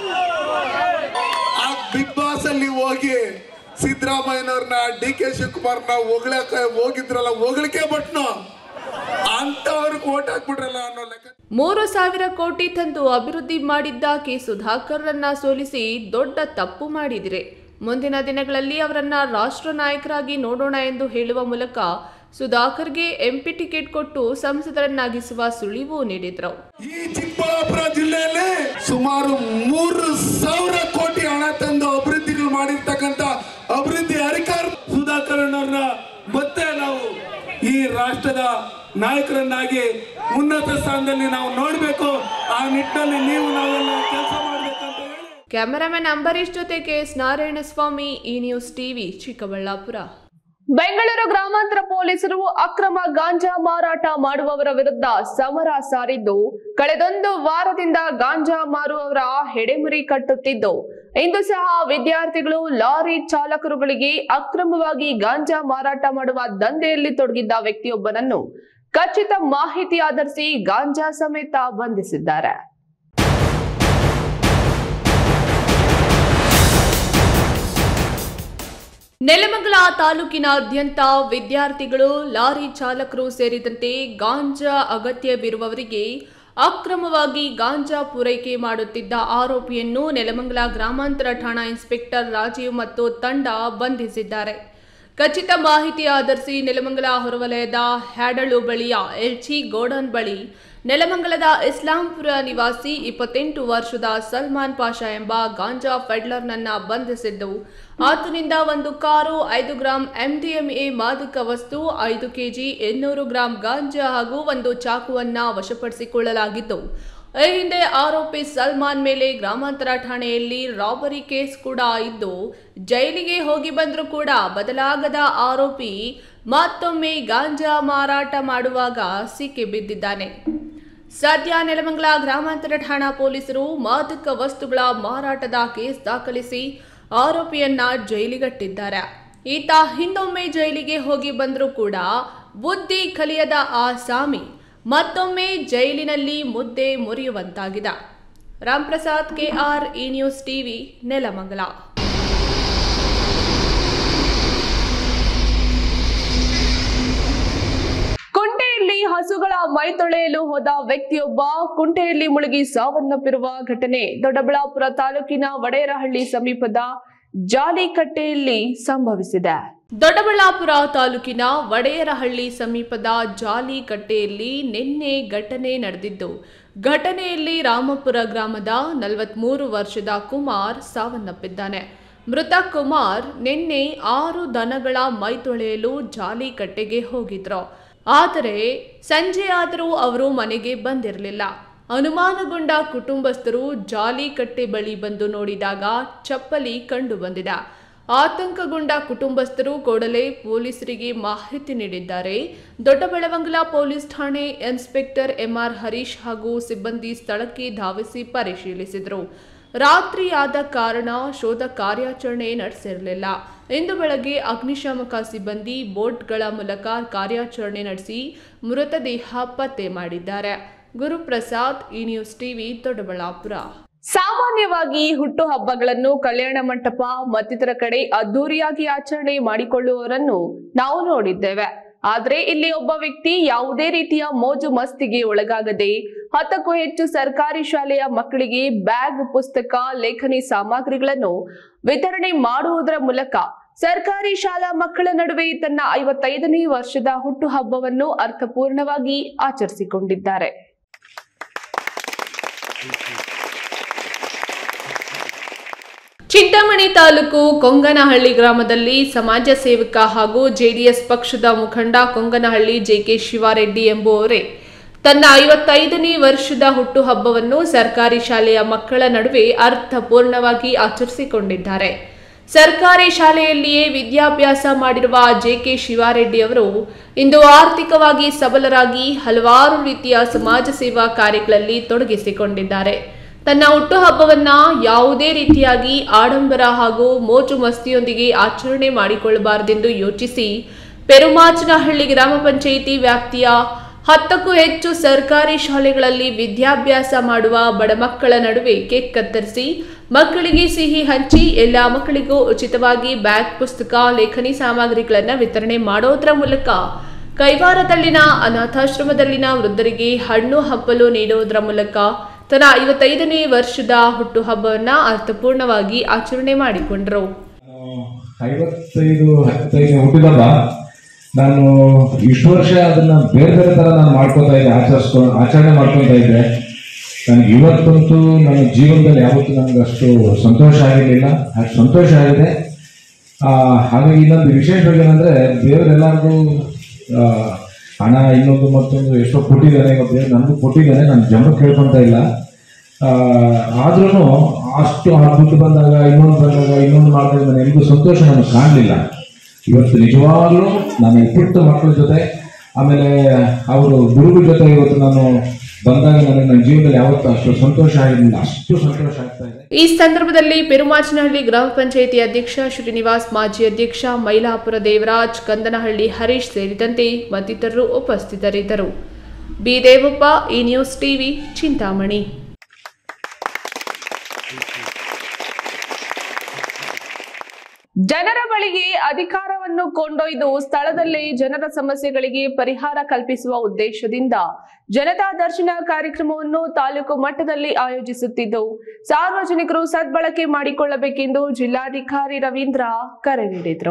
Speaker 13: ಆ ಬಿಗ್ ಬಾಸ್ ಅಲ್ಲಿ ಹೋಗಿ ಸಿದ್ದರಾಮಯ್ಯನವ್ರನ್ನ ಡಿ ಕೆ ಶಿವಕುಮಾರ್ನ ಹೊಗಳಕ ಹೋಗಿದ್ರಲ್ಲ ಹೊಗಳಿಕೆ ಬಟ್ನು ಅಂತವ್ರಿಗೆ ಓಟ್ ಹಾಕ್ಬಿಟ್ರಲ್ಲ ಅನ್ನೋ ಲೆಕ್ಕ
Speaker 1: ಮೂರು ಸಾವಿರ ಕೋಟಿ ತಂದು ಅಭಿವೃದ್ಧಿ ಮಾಡಿದ್ದ ಕೆ ಸುಧಾಕರ್ರನ್ನ ಸೋಲಿಸಿ ದೊಡ್ಡ ತಪ್ಪು ಮಾಡಿದಿರೆ ಮುಂದಿನ ದಿನಗಳಲ್ಲಿ ಅವರನ್ನ ರಾಷ್ಟ್ರ ನಾಯಕರಾಗಿ ನೋಡೋಣ ಎಂದು ಹೇಳುವ ಮೂಲಕ ಸುಧಾಕರ್ಗೆ ಎಂಪಿ ಟಿಕೆಟ್ ಕೊಟ್ಟು ಸಂಸದರನ್ನಾಗಿಸುವ ಸುಳಿವು ನೀಡಿದ್ರು
Speaker 13: ಈ ಚಿಕ್ಕಬಳ್ಳಾಪುರ ಜಿಲ್ಲೆಯಲ್ಲಿ ಸುಮಾರು ಮೂರು ಸಾವಿರ ಕೋಟಿ ಹಣ ತಂದು ಅಭಿವೃದ್ಧಿಗಳು ಮಾಡಿರ್ತಕ್ಕಂಥ ಅಭಿವೃದ್ಧಿ ಅಧಿಕಾರ ಸುಧಾಕರಣ್ಣವ್ರನ್ನ ಮತ್ತೆ ನಾವು ಈ ರಾಷ್ಟ್ರದ ನಾಯಕರನ್ನಾಗಿ ಉನ್ನತ ಸ್ಥಾನದಲ್ಲಿ ನಾವು ನೋಡಬೇಕು ಆ ನಿಟ್ಟಿನಲ್ಲಿ ನೀವು ನಾವೆಲ್ಲ ಕೆಲಸ ಮಾಡಬೇಕಂತ ಹೇಳಿ
Speaker 1: ಕ್ಯಾಮೆರಾಮನ್ ಅಂಬರೀಶ್ ಜೊತೆ ಕೆಎಸ್ ನಾರಾಯಣಸ್ವಾಮಿ ಈ ನ್ಯೂಸ್ ಟಿವಿ ಚಿಕ್ಕಬಳ್ಳಾಪುರ ಬೆಂಗಳೂರು ಗ್ರಾಮಾಂತರ ಪೊಲೀಸರು ಅಕ್ರಮ ಗಾಂಜಾ ಮಾರಾಟ ಮಾಡುವವರ ವಿರುದ್ಧ ಸಮರ ಸಾರಿದ್ದು ಕಳೆದೊಂದು ವಾರದಿಂದ ಗಾಂಜಾ ಮಾರುವವರ ಹೆಡೆಮುರಿ ಕಟ್ಟುತ್ತಿದ್ದು ಇಂದು ಸಹ ವಿದ್ಯಾರ್ಥಿಗಳು ಲಾರಿ ಚಾಲಕರುಗಳಿಗೆ ಅಕ್ರಮವಾಗಿ ಗಾಂಜಾ ಮಾರಾಟ ಮಾಡುವ ದಂಧೆಯಲ್ಲಿ ತೊಡಗಿದ್ದ ವ್ಯಕ್ತಿಯೊಬ್ಬನನ್ನು ಖಚಿತ ಮಾಹಿತಿ ಆಧರಿಸಿ ಗಾಂಜಾ ಸಮೇತ ಬಂಧಿಸಿದ್ದಾರೆ ನೆಲಮಂಗಲ ತಾಲೂಕಿನಾದ್ಯಂತ ವಿದ್ಯಾರ್ಥಿಗಳು ಲಾರಿ ಚಾಲಕರು ಸೇರಿದಂತೆ ಗಾಂಜಾ ಅಗತ್ಯವಿರುವವರಿಗೆ ಅಕ್ರಮವಾಗಿ ಗಾಂಜಾ ಪೂರೈಕೆ ಮಾಡುತ್ತಿದ್ದ ಆರೋಪಿಯನ್ನು ನೆಲಮಂಗಲ ಗ್ರಾಮಾಂತರ ಠಾಣಾ ಇನ್ಸ್ಪೆಕ್ಟರ್ ರಾಜೀವ್ ಮತ್ತು ತಂಡ ಬಂಧಿಸಿದ್ದಾರೆ ಖಚಿತ ಮಾಹಿತಿ ಆಧರಿಸಿ ನೆಲಮಂಗಲ ಹೊರವಲಯದ ಹ್ಯಾಡಳು ಬಳಿಯ ಎಲ್ಚಿ ಗೋಡನ್ ಬಳಿ ನೆಲಮಂಗಲದ ಇಸ್ಲಾಂಪುರ ನಿವಾಸಿ ಇಪ್ಪತ್ತೆಂಟು ವರ್ಷದ ಸಲ್ಮಾನ್ ಪಾಷಾ ಎಂಬ ಗಾಂಜಾ ಫೆಡ್ಲರ್ನನ್ನ ಬಂಧಿಸಿದ್ದು ಆತನಿಂದ ಒಂದು ಕಾರು ಐದು ಗ್ರಾಂ ಎಂಡಿಎಂಎ ಮಾದಕ ವಸ್ತು ಐದು ಕೆಜಿ ಇನ್ನೂರು ಗ್ರಾಂ ಗಾಂಜಾ ಹಾಗೂ ಒಂದು ಚಾಕುವನ್ನ ವಶಪಡಿಸಿಕೊಳ್ಳಲಾಗಿದ್ದು ಈ ಹಿಂದೆ ಆರೋಪಿ ಸಲ್ಮಾನ್ ಮೇಲೆ ಗ್ರಾಮಾಂತರ ಠಾಣೆಯಲ್ಲಿ ರಾಬರಿ ಕೇಸ್ ಕೂಡ ಇದ್ದು ಜೈಲಿಗೆ ಹೋಗಿ ಬಂದರೂ ಕೂಡ ಬದಲಾಗದ ಆರೋಪಿ ಮತ್ತೊಮ್ಮೆ ಗಾಂಜಾ ಮಾರಾಟ ಮಾಡುವಾಗ ಸಿಕ್ಕಿ ಬಿದ್ದಿದ್ದಾನೆ ಸದ್ಯ ನೆಲಮಂಗಲ ಗ್ರಾಮಾಂತರ ಠಾಣಾ ಪೊಲೀಸರು ಮಾದಕ ವಸ್ತುಗಳ ಮಾರಾಟದ ಕೇಸ್ ದಾಖಲಿಸಿ ಆರೋಪಿಯನ್ನ ಜೈಲಿಗಟ್ಟಿದ್ದಾರೆ ಈತ ಹಿಂದೊಮ್ಮೆ ಜೈಲಿಗೆ ಹೋಗಿ ಬಂದರೂ ಕೂಡ ಬುದ್ಧಿ ಕಲಿಯದ ಆ ಸಾಮಿ ಮತ್ತೊಮ್ಮೆ ಜೈಲಿನಲ್ಲಿ ಮುದ್ದೆ ಮುರಿಯುವಂತಾಗಿದೆ Ramprasad KR E news TV Nelamangala ಕುಂಟೆಯಲ್ಲಿ ಹಸುಗಳ ಮೈ ತೊಳೆಯಲು ಹೋದ ವ್ಯಕ್ತಿಯೊಬ್ಬ ಕುಂಟೆಯಲ್ಲಿ ಮುಳುಗಿ ಸಾವನ್ನಪ್ಪಿರುವ ಘಟನೆ ದೊಡ್ಡಬಳ್ಳಾಪುರ ತಾಲೂಕಿನ ವಡೇರಹಳ್ಳಿ ಸಮೀಪದ ಜಾಲಿಕಟ್ಟೆಯಲ್ಲಿ ಸಂಭವಿಸಿದೆ ದೊಡ್ಡಬಳ್ಳಾಪುರ ತಾಲೂಕಿನ ವಡೆಯರಹಳ್ಳಿ ಸಮೀಪದ ಜಾಲಿಕಟ್ಟೆಯಲ್ಲಿ ನಿನ್ನೆ ಘಟನೆ ನಡೆದಿದ್ದು ಘಟನೆಯಲ್ಲಿ ರಾಮಪುರ ಗ್ರಾಮದ ನಲವತ್ಮೂರು ವರ್ಷದ ಕುಮಾರ್ ಸಾವನ್ನಪ್ಪಿದ್ದಾನೆ ಮೃತ ಕುಮಾರ್ ನಿನ್ನೆ ಆರು ದನಗಳ ಮೈ ತೊಳೆಯಲು ಜಾಲಿಕಟ್ಟೆಗೆ ಹೋಗಿದ್ರು ಆದರೆ ಸಂಜೆ ಆದರೂ ಅವರು ಮನೆಗೆ ಬಂದಿರಲಿಲ್ಲ ಅನುಮಾನಗೊಂಡ ಕುಟುಂಬಸ್ಥರು ಜಾಲಿಕಟ್ಟೆ ಬಳಿ ಬಂದು ನೋಡಿದಾಗ ಚಪ್ಪಲಿ ಕಂಡು ಬಂದಿದೆ ಆತಂಕಗೊಂಡ ಕುಟುಂಬಸ್ಥರು ಕೂಡಲೇ ಪೊಲೀಸರಿಗೆ ಮಾಹಿತಿ ನೀಡಿದ್ದಾರೆ ದೊಡ್ಡಬೆಳವಂಗಲ ಪೊಲೀಸ್ ಠಾಣೆ ಇನ್ಸ್ಪೆಕ್ಟರ್ ಎಂಆರ್ ಹರೀಶ್ ಹಾಗೂ ಸಿಬ್ಬಂದಿ ಸ್ಥಳಕ್ಕೆ ಧಾವಿಸಿ ಪರಿಶೀಲಿಸಿದರು ರಾತ್ರಿ ಆದ ಕಾರಣ ಶೋಧ ಕಾರ್ಯಾಚರಣೆ ನಡೆಸಿರಲಿಲ್ಲ ಇಂದು ಬೆಳಗ್ಗೆ ಅಗ್ನಿಶಾಮಕ ಸಿಬ್ಬಂದಿ ಬೋಟ್ಗಳ ಮೂಲಕ ಕಾರ್ಯಾಚರಣೆ ನಡೆಸಿ ಮೃತದೇಹ ಪತ್ತೆ ಮಾಡಿದ್ದಾರೆ ಗುರುಪ್ರಸಾದ್ ಈ ನ್ಯೂಸ್ ಟಿವಿ ದೊಡ್ಡಬಳ್ಳಾಪುರ ಸಾಮಾನ್ಯವಾಗಿ ಹುಟ್ಟುಹಬ್ಬಗಳನ್ನು ಕಲ್ಯಾಣ ಮಂಟಪ ಮತ್ತಿತರ ಕಡೆ ಅದ್ದೂರಿಯಾಗಿ ಆಚರಣೆ ಮಾಡಿಕೊಳ್ಳುವವರನ್ನು ನಾವು ನೋಡಿದ್ದೇವೆ ಆದ್ರೆ ಇಲ್ಲಿ ಒಬ್ಬ ವ್ಯಕ್ತಿ ಯಾವುದೇ ರೀತಿಯ ಮೋಜು ಮಸ್ತಿಗೆ ಒಳಗಾಗದೆ ಹತ್ತಕ್ಕೂ ಹೆಚ್ಚು ಸರ್ಕಾರಿ ಶಾಲೆಯ ಮಕ್ಕಳಿಗೆ ಬ್ಯಾಗ್ ಪುಸ್ತಕ ಲೇಖನಿ ಸಾಮಗ್ರಿಗಳನ್ನು ವಿತರಣೆ ಮಾಡುವುದರ ಮೂಲಕ ಸರ್ಕಾರಿ ಶಾಲಾ ಮಕ್ಕಳ ನಡುವೆ ತನ್ನ ಐವತ್ತೈದನೇ ವರ್ಷದ ಹುಟ್ಟುಹಬ್ಬವನ್ನು ಅರ್ಥಪೂರ್ಣವಾಗಿ ಆಚರಿಸಿಕೊಂಡಿದ್ದಾರೆ ಚಿಂತಾಮಣಿ ತಾಲೂಕು ಕೊಂಗನಹಳ್ಳಿ ಗ್ರಾಮದಲ್ಲಿ ಸಮಾಜ ಸೇವಕ ಹಾಗೂ ಜೆಡಿಎಸ್ ಪಕ್ಷದ ಮುಖಂಡ ಕೊಂಗನಹಳ್ಳಿ ಜೆಕೆ ಶಿವಾರೆಡ್ಡಿ ಎಂಬುವವರೇ ತನ್ನ ಐವತ್ತೈದನೇ ವರ್ಷದ ಹುಟ್ಟುಹಬ್ಬವನ್ನು ಸರ್ಕಾರಿ ಶಾಲೆಯ ಮಕ್ಕಳ ನಡುವೆ ಅರ್ಥಪೂರ್ಣವಾಗಿ ಆಚರಿಸಿಕೊಂಡಿದ್ದಾರೆ ಸರ್ಕಾರಿ ಶಾಲೆಯಲ್ಲಿಯೇ ವಿದ್ಯಾಭ್ಯಾಸ ಮಾಡಿರುವ ಜೆಕೆ ಶಿವಾರೆಡ್ಡಿ ಅವರು ಇಂದು ಆರ್ಥಿಕವಾಗಿ ಸಬಲರಾಗಿ ಹಲವಾರು ರೀತಿಯ ಸಮಾಜ ಸೇವಾ ಕಾರ್ಯಗಳಲ್ಲಿ ತೊಡಗಿಸಿಕೊಂಡಿದ್ದಾರೆ ತನ್ನ ಹುಟ್ಟುಹಬ್ಬವನ್ನ ಯಾವುದೇ ರೀತಿಯಾಗಿ ಆಡಂಬರ ಹಾಗೂ ಮೋಜು ಮಸ್ತಿಯೊಂದಿಗೆ ಆಚರಣೆ ಮಾಡಿಕೊಳ್ಳಬಾರದೆಂದು ಯೋಚಿಸಿ ಪೆರುಮಾಚನಹಳ್ಳಿ ಗ್ರಾಮ ಪಂಚಾಯಿತಿ ವ್ಯಾಪ್ತಿಯ ಹತ್ತಕ್ಕೂ ಹೆಚ್ಚು ಸರ್ಕಾರಿ ಶಾಲೆಗಳಲ್ಲಿ ವಿದ್ಯಾಭ್ಯಾಸ ಮಾಡುವ ಬಡ ಮಕ್ಕಳ ನಡುವೆ ಕೇಕ್ ಕತ್ತರಿಸಿ ಮಕ್ಕಳಿಗೆ ಸಿಹಿ ಹಂಚಿ ಎಲ್ಲ ಮಕ್ಕಳಿಗೂ ಉಚಿತವಾಗಿ ಬ್ಯಾಗ್ ಪುಸ್ತಕ ಲೇಖನಿ ಸಾಮಗ್ರಿಗಳನ್ನು ವಿತರಣೆ ಮಾಡೋದರ ಮೂಲಕ ಕೈವಾರದಲ್ಲಿನ ಅನಾಥಾಶ್ರಮದಲ್ಲಿನ ವೃದ್ಧರಿಗೆ ಹಣ್ಣು ಹಪ್ಪಲು ನೀಡುವುದರ ಮೂಲಕ ತನ್ನ ಐವತ್ತೈದನೇ ವರ್ಷದ ಹುಟ್ಟುಹಬ್ಬವನ್ನ ಅರ್ಥಪೂರ್ಣವಾಗಿ ಆಚರಣೆ ಮಾಡಿಕೊಂಡರು
Speaker 14: ಐವತ್ತೈದು ಹತ್ತೈದು ಹುಟ್ಟಿದಲ್ಲ ನಾನು ಇಷ್ಟು ವರ್ಷ ಅದನ್ನ ಬೇರೆ ಬೇರೆ ತರ ನಾನು ಮಾಡ್ಕೋತಾ ಇದ್ದೆ ಆಚರಿಸ್ಕೊ ಆಚರಣೆ ಮಾಡ್ಕೊತಾ ಇದ್ದೆ ನನಗೆ ಇವತ್ತಂತೂ ನನ್ನ ಜೀವನದಲ್ಲಿ ಯಾವತ್ತೂ ನನಗೆ ಅಷ್ಟು ಸಂತೋಷ ಆಗಿರಲಿಲ್ಲ ಅಷ್ಟು ಸಂತೋಷ ಆಗಿದೆ ಆ, ಹಾಗಾಗಿ ಇನ್ನೊಂದು ವಿಶೇಷವಾಗಿ ಏನಂದ್ರೆ ದೇವರೆಲ್ಲರಿಗೂ ಆ, ಹಣ ಇನ್ನೊಂದು ಮತ್ತೊಂದು ಎಷ್ಟೋ ಕೊಟ್ಟಿದ್ದಾನೆ ಇವತ್ತು ದೇವ್ರು ನನಗೂ ಕೊಟ್ಟಿದ್ದಾನೆ ನಾನು ಜಂಬ ಕೇಳ್ಕೊಂತ ಇಲ್ಲ ಆದ್ರೂ ಅಷ್ಟು ಆ ದುಡ್ಡು ಬಂದಾಗ ಇನ್ನೊಂದು ಬಂದಾಗ ಇನ್ನೊಂದು ಮಾಡಿದಾಗ ನಾನು ಎಲ್ಗೂ ಸಂತೋಷ ನನಗೆ ಕಾಣಲಿಲ್ಲ ಇವತ್ತು ನಿಜವಾಗ್ಲೂ ನಾನು ಈ ಪುಟ್ಟ ಮಕ್ಕಳ ಜೊತೆ ಆಮೇಲೆ ಅವರು ಗುರುಗಳ ಜೊತೆ ಇವತ್ತು ನಾನು ಬಂದಾಗ ನನಗೆ ನನ್ನ ಜೀವನದಲ್ಲಿ ಯಾವತ್ತೂ ಅಷ್ಟು ಸಂತೋಷ ಆಗಿರಲಿಲ್ಲ ಅಷ್ಟು ಸಂತೋಷ ಆಗ್ತಾ ಇದೆ
Speaker 1: ಈ ಸಂದರ್ಭದಲ್ಲಿ ಪೆರುಮಾಚನಹಳ್ಳಿ ಗ್ರಾಮ ಪಂಚಾಯಿತಿ ಅಧ್ಯಕ್ಷ ಶ್ರೀನಿವಾಸ್ ಮಾಜಿ ಅಧ್ಯಕ್ಷ ಮೈಲಾಪುರ ದೇವರಾಜ್ ಕಂದನಹಳ್ಳಿ ಹರೀಶ್ ಸೇರಿದಂತೆ ಮತ್ತಿತರರು ಉಪಸ್ಥಿತರಿದ್ದರು ಬಿ ದೇವಪ್ಪ ಈ ನ್ಯೂಸ್ ಟಿವಿ ಚಿಂತಾಮಣಿ ಜನರ ಬಳಿಗೆ ಅಧಿಕಾರವನ್ನು ಕೊಂಡೊಯ್ದು ಸ್ಥಳದಲ್ಲೇ ಜನರ ಸಮಸ್ಯೆಗಳಿಗೆ ಪರಿಹಾರ ಕಲ್ಪಿಸುವ ಉದ್ದೇಶದಿಂದ ಜನತಾ ದರ್ಶನ ಕಾರ್ಯಕ್ರಮವನ್ನು ತಾಲೂಕು ಮಟ್ಟದಲ್ಲಿ ಆಯೋಜಿಸುತ್ತಿದ್ದು ಸಾರ್ವಜನಿಕರು ಸದ್ಬಳಕೆ ಮಾಡಿಕೊಳ್ಳಬೇಕೆಂದು ಜಿಲ್ಲಾಧಿಕಾರಿ ರವೀಂದ್ರ ಕರೆ ನೀಡಿದರು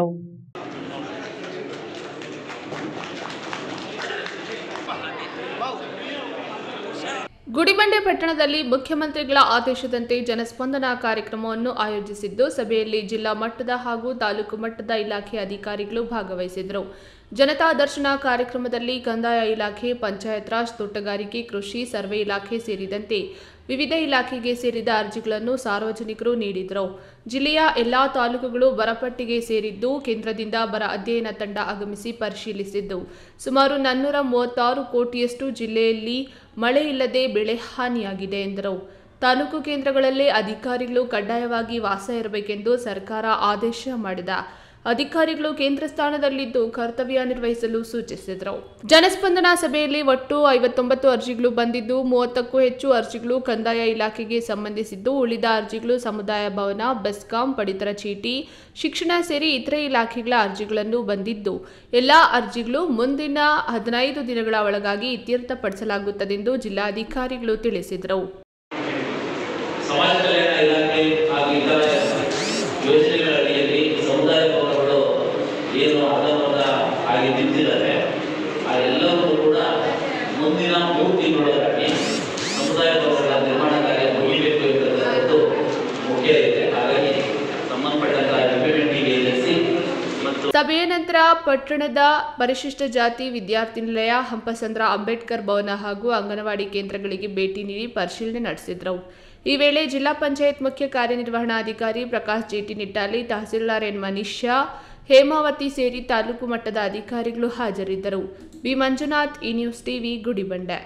Speaker 1: ಗುಡಿಬಂಡೆ ಪಟ್ಟಣದಲ್ಲಿ ಮುಖ್ಯಮಂತ್ರಿಗಳ ಆದೇಶದಂತೆ ಜನಸ್ಪಂದನ ಕಾರ್ಯಕ್ರಮವನ್ನು ಆಯೋಜಿಸಿದ್ದು ಸಭೆಯಲ್ಲಿ ಜಿಲ್ಲಾ ಮಟ್ಟದ ಹಾಗೂ ತಾಲೂಕು ಮಟ್ಟದ ಇಲಾಖೆ ಅಧಿಕಾರಿಗಳು ಭಾಗವಹಿಸಿದರು ಜನತಾ ದರ್ಶನ ಕಾರ್ಯಕ್ರಮದಲ್ಲಿ ಕಂದಾಯ ಇಲಾಖೆ ಪಂಚಾಯತ್ ರಾಜ್ ತೋಟಗಾರಿಕೆ ಕೃಷಿ ಸರ್ವೆ ಇಲಾಖೆ ಸೇರಿದಂತೆ ವಿವಿಧ ಇಲಾಖೆಗೆ ಸೇರಿದ ಅರ್ಜಿಗಳನ್ನು ಸಾರ್ವಜನಿಕರು ನೀಡಿದರು ಜಿಲ್ಲೆಯ ಎಲ್ಲಾ ತಾಲೂಕುಗಳು ಬರಪಟ್ಟಿಗೆ ಸೇರಿದ್ದು ಕೇಂದ್ರದಿಂದ ಬರ ಅಧ್ಯಯನ ತಂಡ ಆಗಮಿಸಿ ಪರಿಶೀಲಿಸಿದ್ದು ಸುಮಾರು ನಾನ್ನೂರ ಮೂವತ್ತಾರು ಕೋಟಿಯಷ್ಟು ಜಿಲ್ಲೆಯಲ್ಲಿ ಮಳೆ ಇಲ್ಲದೆ ಬೆಳೆ ಹಾನಿಯಾಗಿದೆ ಎಂದರು ತಾಲೂಕು ಕೇಂದ್ರಗಳಲ್ಲೇ ಅಧಿಕಾರಿಗಳು ಕಡ್ಡಾಯವಾಗಿ ವಾಸ ಇರಬೇಕೆಂದು ಸರ್ಕಾರ ಆದೇಶ ಮಾಡಿದ ಅಧಿಕಾರಿಗಳು ಕೇಂದ್ರ ಸ್ಥಾನದಲ್ಲಿದ್ದು ಕರ್ತವ್ಯ ನಿರ್ವಹಿಸಲು ಸೂಚಿಸಿದರು ಜನಸ್ಪಂದನ ಸಭೆಯಲ್ಲಿ ಒಟ್ಟು ಐವತ್ತೊಂಬತ್ತು ಅರ್ಜಿಗಳು ಬಂದಿದ್ದು ಮೂವತ್ತಕ್ಕೂ ಹೆಚ್ಚು ಅರ್ಜಿಗಳು ಕಂದಾಯ ಇಲಾಖೆಗೆ ಸಂಬಂಧಿಸಿದ್ದು ಉಳಿದ ಅರ್ಜಿಗಳು ಸಮುದಾಯ ಭವನ ಬೆಸ್ಕಾಂ ಪಡಿತರ ಚೀಟಿ ಶಿಕ್ಷಣ ಸೇರಿ ಇತರೆ ಇಲಾಖೆಗಳ ಅರ್ಜಿಗಳನ್ನು ಬಂದಿದ್ದು ಎಲ್ಲಾ ಅರ್ಜಿಗಳು ಮುಂದಿನ ಹದಿನೈದು ದಿನಗಳ ಒಳಗಾಗಿ ಇತ್ಯರ್ಥಪಡಿಸಲಾಗುತ್ತದೆಂದು ಜಿಲ್ಲಾಧಿಕಾರಿಗಳು ತಿಳಿಸಿದರು
Speaker 15: ಸಮಾಜ ಕಲ್ಯಾಣ ಇಲಾಖೆ ಹಾಗೂ ಇತರ ಯೋಜನೆಗಳ ಅಡಿಯಲ್ಲಿ ಸಮುದಾಯ ಭವನಗಳು ಏನು ಅರ್ಧಮರ್ಧ ಆಗಿ ನಿಂತಿದ್ದಾರೆ ಆ ಎಲ್ಲವನ್ನೂ ಕೂಡ ಮುಂದಿನ ಮೂರು ತಿಂಗಳೊಳಗಾಗಿ ಸಮುದಾಯ ಭವನಗಳ ನಿರ್ಮಾಣ ಕಾರ್ಯ ಮುಗಿಬೇಕು ಎಂಬುದು ಮುಖ್ಯ ಇದೆ ಹಾಗಾಗಿ ಸಂಬಂಧಪಟ್ಟಂತ ಇಂಪ್ಲಿಮೆಂಟಿಂಗ್ ಏಜೆನ್ಸಿ ಮತ್ತು
Speaker 1: ಸಭೆಯ ನಂತರ ಪಟ್ಟಣದ ಪರಿಶಿಷ್ಟ ಜಾತಿ ವಿದ್ಯಾರ್ಥಿ ನಿಲಯ ಹಂಪಸಂದ್ರ ಅಂಬೇಡ್ಕರ್ ಭವನ ಹಾಗೂ ಅಂಗನವಾಡಿ ಕೇಂದ್ರಗಳಿಗೆ ಭೇಟಿ ನೀಡಿ ಪರಿಶೀಲನೆ ನಡೆಸಿದರು ಈ ವೇಳೆ ಜಿಲ್ಲಾ ಪಂಚಾಯತ್ ಮುಖ್ಯ ಕಾರ್ಯನಿರ್ವಹಣಾಧಿಕಾರಿ ಪ್ರಕಾಶ್ ಜೇಟಿ ನಿಟ್ಟಾಲಿ ತಹಸೀಲ್ದಾರ್ ಎನ್ ಮನೀಶಾ ಹೇಮಾವತಿ ಸೇರಿ ತಾಲೂಕು ಮಟ್ಟದ ಅಧಿಕಾರಿಗಳು ಹಾಜರಿದ್ದರು ಬಿ ಮಂಜುನಾಥ್ ಈ ನ್ಯೂಸ್ ಟಿವಿ ಗುಡಿಬಂಡೆ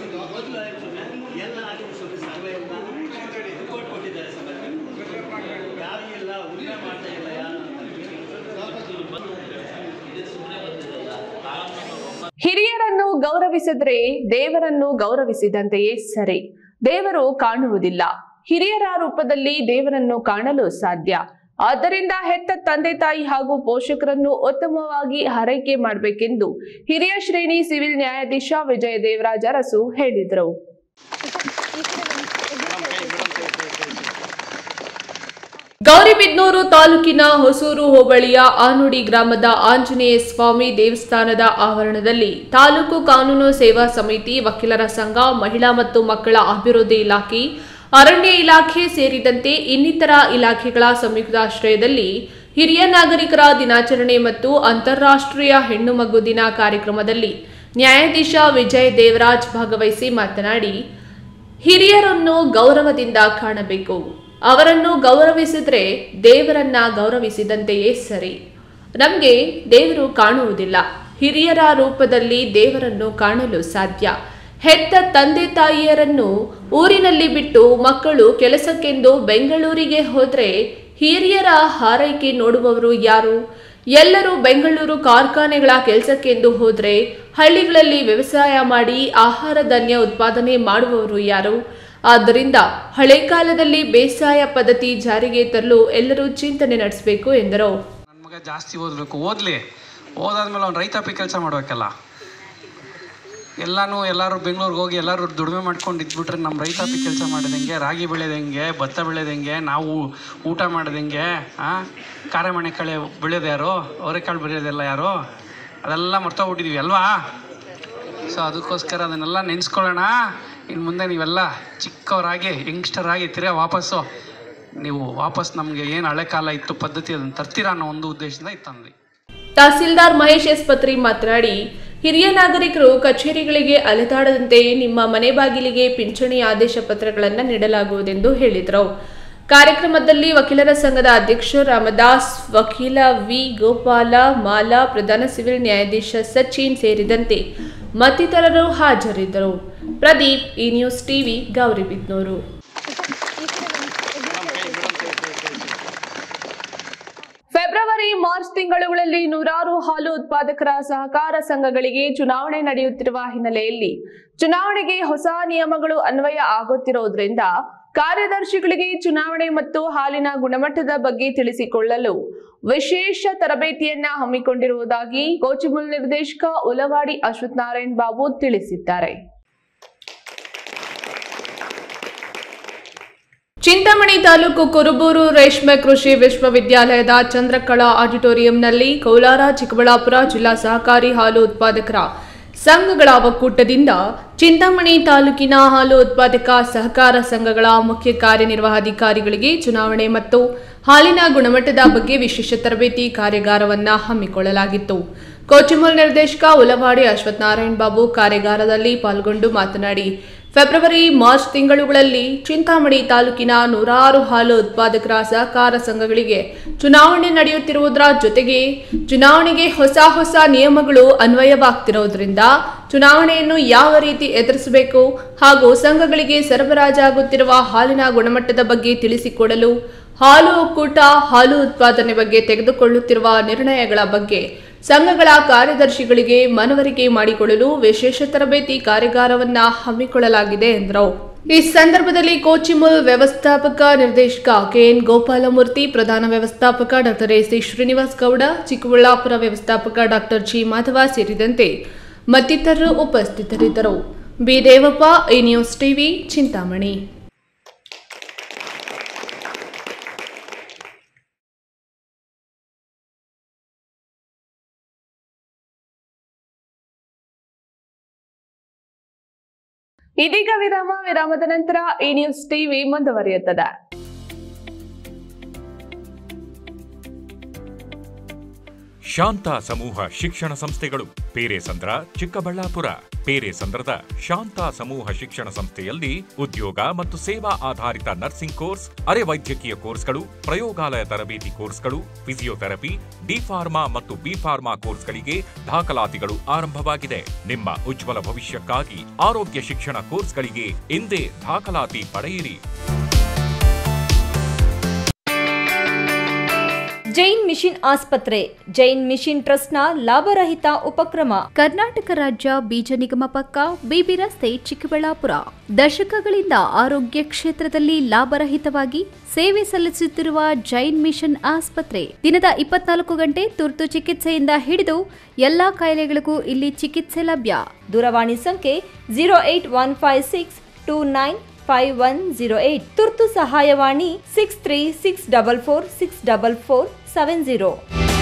Speaker 1: ಹಿರಿಯರನ್ನು ಗೌರವಿಸಿದ್ರೆ ದೇವರನ್ನು ಗೌರವಿಸಿದಂತೆಯೇ ಸರಿ ದೇವರು ಕಾಣುವುದಿಲ್ಲ ಹಿರಿಯರ ರೂಪದಲ್ಲಿ ದೇವರನ್ನು ಕಾಣಲು ಸಾಧ್ಯ ಆದ್ದರಿಂದ ಹೆತ್ತ ತಂದೆ ತಾಯಿ ಹಾಗೂ ಪೋಷಕರನ್ನು ಉತ್ತಮವಾಗಿ ಆರೈಕೆ ಮಾಡಬೇಕೆಂದು ಹಿರಿಯ ಶ್ರೇಣಿ ಸಿವಿಲ್ ನ್ಯಾಯಾಧೀಶ ವಿಜಯ ದೇವರಾಜ ಅರಸು ಹೇಳಿದರು ಗೌರಿಬಿದ್ನೂರು ತಾಲೂಕಿನ ಹೊಸೂರು ಹೋಬಳಿಯ ಆನುಡಿ ಗ್ರಾಮದ ಆಂಜನೇಯ ಸ್ವಾಮಿ ದೇವಸ್ಥಾನದ ಆವರಣದಲ್ಲಿ ತಾಲೂಕು ಕಾನೂನು ಸೇವಾ ಸಮಿತಿ ವಕೀಲರ ಸಂಘ ಮಹಿಳಾ ಮತ್ತು ಮಕ್ಕಳ ಅಭಿವೃದ್ಧಿ ಇಲಾಖೆ ಅರಣ್ಯ ಇಲಾಖೆ ಸೇರಿದಂತೆ ಇನ್ನಿತರ ಇಲಾಖೆಗಳ ಸಂಯುಕ್ತಾಶ್ರಯದಲ್ಲಿ ಹಿರಿಯ ನಾಗರಿಕರ ದಿನಾಚರಣೆ ಮತ್ತು ಅಂತಾರಾಷ್ಟ್ರೀಯ ಹೆಣ್ಣು ಮಗು ದಿನ ಕಾರ್ಯಕ್ರಮದಲ್ಲಿ ನ್ಯಾಯಾಧೀಶ ವಿಜಯ್ ದೇವರಾಜ್ ಭಾಗವಹಿಸಿ ಮಾತನಾಡಿ ಹಿರಿಯರನ್ನು ಗೌರವದಿಂದ ಕಾಣಬೇಕು ಅವರನ್ನು ಗೌರವಿಸಿದ್ರೆ ದೇವರನ್ನ ಗೌರವಿಸಿದಂತೆಯೇ ಸರಿ ನಮಗೆ ದೇವರು ಕಾಣುವುದಿಲ್ಲ ಹಿರಿಯರ ರೂಪದಲ್ಲಿ ದೇವರನ್ನು ಕಾಣಲು ಸಾಧ್ಯ ಹೆತ್ತ ತಂದೆ ತಾಯಿಯರನ್ನು ಊರಿನಲ್ಲಿ ಬಿಟ್ಟು ಮಕ್ಕಳು ಕೆಲಸಕ್ಕೆಂದು ಬೆಂಗಳೂರಿಗೆ ಹೋದ್ರೆ ಹಿರಿಯರ ಹಾರೈಕೆ ನೋಡುವವರು ಯಾರು ಎಲ್ಲರೂ ಬೆಂಗಳೂರು ಕಾರ್ಖಾನೆಗಳ ಕೆಲಸಕ್ಕೆಂದು ಹೋದ್ರೆ ಹಳ್ಳಿಗಳಲ್ಲಿ ವ್ಯವಸಾಯ ಮಾಡಿ ಆಹಾರ ಧಾನ್ಯ ಉತ್ಪಾದನೆ ಮಾಡುವವರು ಯಾರು ಆದ್ದರಿಂದ ಹಳೆ ಕಾಲದಲ್ಲಿ ಬೇಸಾಯ ಪದ್ಧತಿ ಜಾರಿಗೆ ತರಲು ಎಲ್ಲರೂ ಚಿಂತನೆ ನಡೆಸಬೇಕು ಎಂದರು
Speaker 16: ನನ್ನ ಮಗ ಜಾಸ್ತಿ ಓದಬೇಕು ಓದಲಿ ಓದಾದ್ಮೇಲೆ ಅವ್ನು ರೈತಾಪಿ ಕೆಲಸ ಮಾಡಬೇಕಲ್ಲ ಎಲ್ಲನೂ ಎಲ್ಲರೂ ಬೆಂಗಳೂರಿಗೆ ಹೋಗಿ ಎಲ್ಲರೂ ದುಡಿಮೆ ಮಾಡ್ಕೊಂಡು ಇದ್ಬಿಟ್ರೆ ನಮ್ಮ ರೈತಾಪಿ ಕೆಲಸ ಮಾಡೋದಂಗೆ ರಾಗಿ ಬೆಳೆಯೋದು ಹೆಂಗೆ ಭತ್ತ ಬೆಳೆಯೋದು ಹೆಂಗೆ ನಾವು ಊಟ ಮಾಡೋದು ಹೆಂಗೆ ಹಾಂ ಕಾರೆಮಣೆ ಕಳೆ ಬೆಳೆಯೋದು ಯಾರು ಅವರೆಕಾಳು ಬೆಳೆಯೋದೆಲ್ಲ ಯಾರು ಅದೆಲ್ಲ ಮರ್ತೋಗ್ಬಿಟ್ಟಿದೀವಿ ಅಲ್ವಾ ಸೊ ಅದಕ್ಕೋಸ್ಕರ ಅದನ್ನೆಲ್ಲ ನೆನೆಸ್ಕೊಳ್ಳೋಣ ಇನ್ನು ಮುಂದೆ ನೀವೆಲ್ಲ ಚಿಕ್ಕವರಾಗಿ ಯಂಗ್ಸ್ಟರ್ ಆಗಿ ತಿರ್ಗಾ ವಾಪಸ್ಸು ನೀವು ವಾಪಸ್ ನಮಗೆ ಏನು ಹಳೆ ಕಾಲ ಇತ್ತು ಪದ್ಧತಿ ಅದನ್ನು ತರ್ತೀರಾ ಅನ್ನೋ ಒಂದು ಉದ್ದೇಶದಿಂದ ಇದು ತಂದ್ವಿ
Speaker 1: ತಹಸೀಲ್ದಾರ್ ಮಹೇಶ್ ಎಸ್ ಪತ್ರಿ ಮಾತನಾಡಿ ಹಿರಿಯ ನಾಗರಿಕರು ಕಚೇರಿಗಳಿಗೆ ಅಲೆದಾಡದಂತೆ ನಿಮ್ಮ ಮನೆ ಬಾಗಿಲಿಗೆ ಪಿಂಚಣಿ ಆದೇಶ ಪತ್ರಗಳನ್ನು ನೀಡಲಾಗುವುದೆಂದು ಹೇಳಿದರು ಕಾರ್ಯಕ್ರಮದಲ್ಲಿ ವಕೀಲರ ಸಂಘದ ಅಧ್ಯಕ್ಷ ರಾಮದಾಸ್ ವಕೀಲ ವಿ ಗೋಪಾಲ ಮಾಲಾ ಪ್ರಧಾನ ಸಿವಿಲ್ ನ್ಯಾಯಾಧೀಶ ಸಚಿನ್ ಸೇರಿದಂತೆ ಮತ್ತಿತರರು ಹಾಜರಿದ್ದರು Pradeep E news TV Gauribidanur February March ತಿಂಗಳುಗಳಲ್ಲಿ ನೂರಾರು ಹಾಲು ಉತ್ಪಾದಕರ ಸಹಕಾರ ಸಂಘಗಳಿಗೆ ಚುನಾವಣೆ ನಡೆಯುತ್ತಿರುವ ಹಿನ್ನೆಲೆಯಲ್ಲಿ ಚುನಾವಣೆಗೆ ಹೊಸ ನಿಯಮಗಳು ಅನ್ವಯ ಆಗುತ್ತಿರುವುದರಿಂದ ಕಾರ್ಯದರ್ಶಿಗಳಿಗೆ ಚುನಾವಣೆ ಮತ್ತು ಹಾಲಿನ ಗುಣಮಟ್ಟದ ಬಗ್ಗೆ ತಿಳಿಸಿಕೊಳ್ಳಲು ವಿಶೇಷ ತರಬೇತಿಯನ್ನ ಹಮ್ಮಿಕೊಂಡಿರುವುದಾಗಿ ಕೋಚಿಮುಲ್ ನಿರ್ದೇಶಕ ಉಲವಾಡಿ ಅಶ್ವಥ್ ನಾರಾಯಣ್ ಬಾಬು ತಿಳಿಸಿದ್ದಾರೆ ಚಿಂತಾಮಣಿ ತಾಲೂಕು ಕುರುಬೂರು ರೇಷ್ಮೆ ಕೃಷಿ ವಿಶ್ವವಿದ್ಯಾಲಯದ ಚಂದ್ರಕಲಾ ಆಡಿಟೋರಿಯಂನಲ್ಲಿ ಕೋಲಾರ ಚಿಕ್ಕಬಳ್ಳಾಪುರ ಜಿಲ್ಲಾ ಸಹಕಾರಿ ಹಾಲು ಉತ್ಪಾದಕರ ಸಂಘಗಳ ಒಕ್ಕೂಟದಿಂದ ಚಿಂತಾಮಣಿ ತಾಲೂಕಿನ ಹಾಲು ಉತ್ಪಾದಕ ಸಹಕಾರ ಸಂಘಗಳ ಮುಖ್ಯ ಕಾರ್ಯನಿರ್ವಹಾಧಿಕಾರಿಗಳಿಗೆ ಚುನಾವಣೆ ಮತ್ತು ಹಾಲಿನ ಗುಣಮಟ್ಟದ ಬಗ್ಗೆ ವಿಶೇಷ ತರಬೇತಿ ಕಾರ್ಯಾಗಾರವನ್ನು ಹಮ್ಮಿಕೊಳ್ಳಲಾಗಿತ್ತು ಕೋಚಿಮುಲ್ ನಿರ್ದೇಶಕ ಉಲವಾಡಿ ಅಶ್ವಥ್ ನಾರಾಯಣ್ ಬಾಬು ಕಾರ್ಯಾಗಾರದಲ್ಲಿ ಪಾಲ್ಗೊಂಡು ಮಾತನಾಡಿ ಫೆಬ್ರವರಿ ಮಾರ್ಚ್ ತಿಂಗಳುಗಳಲ್ಲಿ ಚಿಂತಾಮಣಿ ತಾಲೂಕಿನ ನೂರಾರು ಹಾಲು ಉತ್ಪಾದಕರ ಸಹಕಾರ ಸಂಘಗಳಿಗೆ ಚುನಾವಣೆ ನಡೆಯುತ್ತಿರುವುದರ ಜೊತೆಗೆ ಚುನಾವಣೆಗೆ ಹೊಸ ಹೊಸ ನಿಯಮಗಳು ಅನ್ವಯವಾಗ್ತಿರೋದ್ರಿಂದ ಚುನಾವಣೆಯನ್ನು ಯಾವ ರೀತಿ ಎದುರಿಸಬೇಕು ಹಾಗೂ ಸಂಘಗಳಿಗೆ ಸರಬರಾಜಾಗುತ್ತಿರುವ ಹಾಲಿನ ಗುಣಮಟ್ಟದ ಬಗ್ಗೆ ತಿಳಿಸಿಕೊಡಲು ಹಾಲು ಒಕ್ಕೂಟ ಹಾಲು ಉತ್ಪಾದನೆ ಬಗ್ಗೆ ತೆಗೆದುಕೊಳ್ಳುತ್ತಿರುವ ನಿರ್ಣಯಗಳ ಬಗ್ಗೆ ಸಂಘಗಳ ಕಾರ್ಯದರ್ಶಿಗಳಿಗೆ ಮನವರಿಕೆ ಮಾಡಿಕೊಳ್ಳಲು ವಿಶೇಷ ತರಬೇತಿ ಕಾರ್ಯಾಗಾರವನ್ನ ಹಮ್ಮಿಕೊಳ್ಳಲಾಗಿದೆ ಎಂದರು ಈ ಸಂದರ್ಭದಲ್ಲಿ ಕೋಚಿಮುಲ್ ವ್ಯವಸ್ಥಾಪಕ ನಿರ್ದೇಶಕ ಕೆಎನ್ ಗೋಪಾಲಮೂರ್ತಿ ಪ್ರಧಾನ ವ್ಯವಸ್ಥಾಪಕ ಡಾಕ್ಟರ್ ಎಸಿ ಶ್ರೀನಿವಾಸ್ ಗೌಡ ಚಿಕ್ಕಬಳ್ಳಾಪುರ ವ್ಯವಸ್ಥಾಪಕ ಡಾಕ್ಟರ್ ಜಿ ಮಾಧವ ಸೇರಿದಂತೆ ಮತ್ತಿತರರು ಉಪಸ್ಥಿತರಿದ್ದರು ಬಿ ದೇವಪ್ಪ ಈ ನ್ಯೂಸ್ ಟಿವಿ ಚಿಂತಾಮಣಿ ಇದೀಗ ವಿರಾಮ ವಿರಾಮದ ನಂತರ ಈ ನ್ಯೂಸ್ ಟಿವಿ ಮುಂದುವರಿಯುತ್ತದೆ
Speaker 17: ಶಾಂತ ಸಮೂಹ ಶಿಕ್ಷಣ ಸಂಸ್ಥೆಗಳು ಪೇರೆಸಂದ್ರ ಚಿಕ್ಕಬಳ್ಳಾಪುರ ಪೇರೆಸಂದ್ರದ ಶಾಂತ ಸಮೂಹ ಶಿಕ್ಷಣ ಸಂಸ್ಥೆಯಲ್ಲಿ ಉದ್ಯೋಗ ಮತ್ತು ಸೇವಾ ಆಧಾರಿತ ನರ್ಸಿಂಗ್ ಕೋರ್ಸ್ ಅರೆ ವೈದ್ಯಕೀಯ ಕೋರ್ಸ್ಗಳು ಪ್ರಯೋಗಾಲಯ ತರಬೇತಿ ಕೋರ್ಸ್ಗಳು ಫಿಸಿಯೋಥೆರಪಿ ಡಿ ಫಾರ್ಮಾ ಮತ್ತು ಬಿ ಫಾರ್ಮಾ ಕೋರ್ಸ್ಗಳಿಗೆ ದಾಖಲಾತಿಗಳು ಆರಂಭವಾಗಿದೆ ನಿಮ್ಮ ಉಜ್ವಲ ಭವಿಷ್ಯಕ್ಕಾಗಿ ಆರೋಗ್ಯ ಶಿಕ್ಷಣ ಕೋರ್ಸ್ಗಳಿಗೆ ಎಂದೇ ದಾಖಲಾತಿ ಪಡೆಯಿರಿ
Speaker 18: ಜೈನ್ ಮಿಷನ್ ಆಸ್ಪತ್ರೆ ಜೈನ್ ಮಿಷನ್ ಟ್ರಸ್ಟ್ನ ಲಾಭರಹಿತ ಉಪಕ್ರಮ
Speaker 1: ಕರ್ನಾಟಕ ರಾಜ್ಯ ಬೀಜ ನಿಗಮ ಪಕ್ಕ ಬಿಬಿ ರಸ್ತೆ ಚಿಕ್ಕಬಳ್ಳಾಪುರ ದಶಕಗಳಿಂದ ಆರೋಗ್ಯ ಕ್ಷೇತ್ರದಲ್ಲಿ ಲಾಭರಹಿತವಾಗಿ ಸೇವೆ ಸಲ್ಲಿಸುತ್ತಿರುವ ಜೈನ್ ಮಿಷನ್ ಆಸ್ಪತ್ರೆ ದಿನದ ಇಪ್ಪತ್ನಾಲ್ಕು ಗಂಟೆ ತುರ್ತು ಚಿಕಿತ್ಸೆಯಿಂದ ಹಿಡಿದು ಎಲ್ಲಾ ಕಾಯಿಲೆಗಳಿಗೂ ಇಲ್ಲಿ ಚಿಕಿತ್ಸೆ ಲಭ್ಯ
Speaker 18: ದೂರವಾಣಿ ಸಂಖ್ಯೆ zero eight one five six two nine five one zero eight ತುರ್ತು ಸಹಾಯವಾಣಿ six three six double four six double four seven zero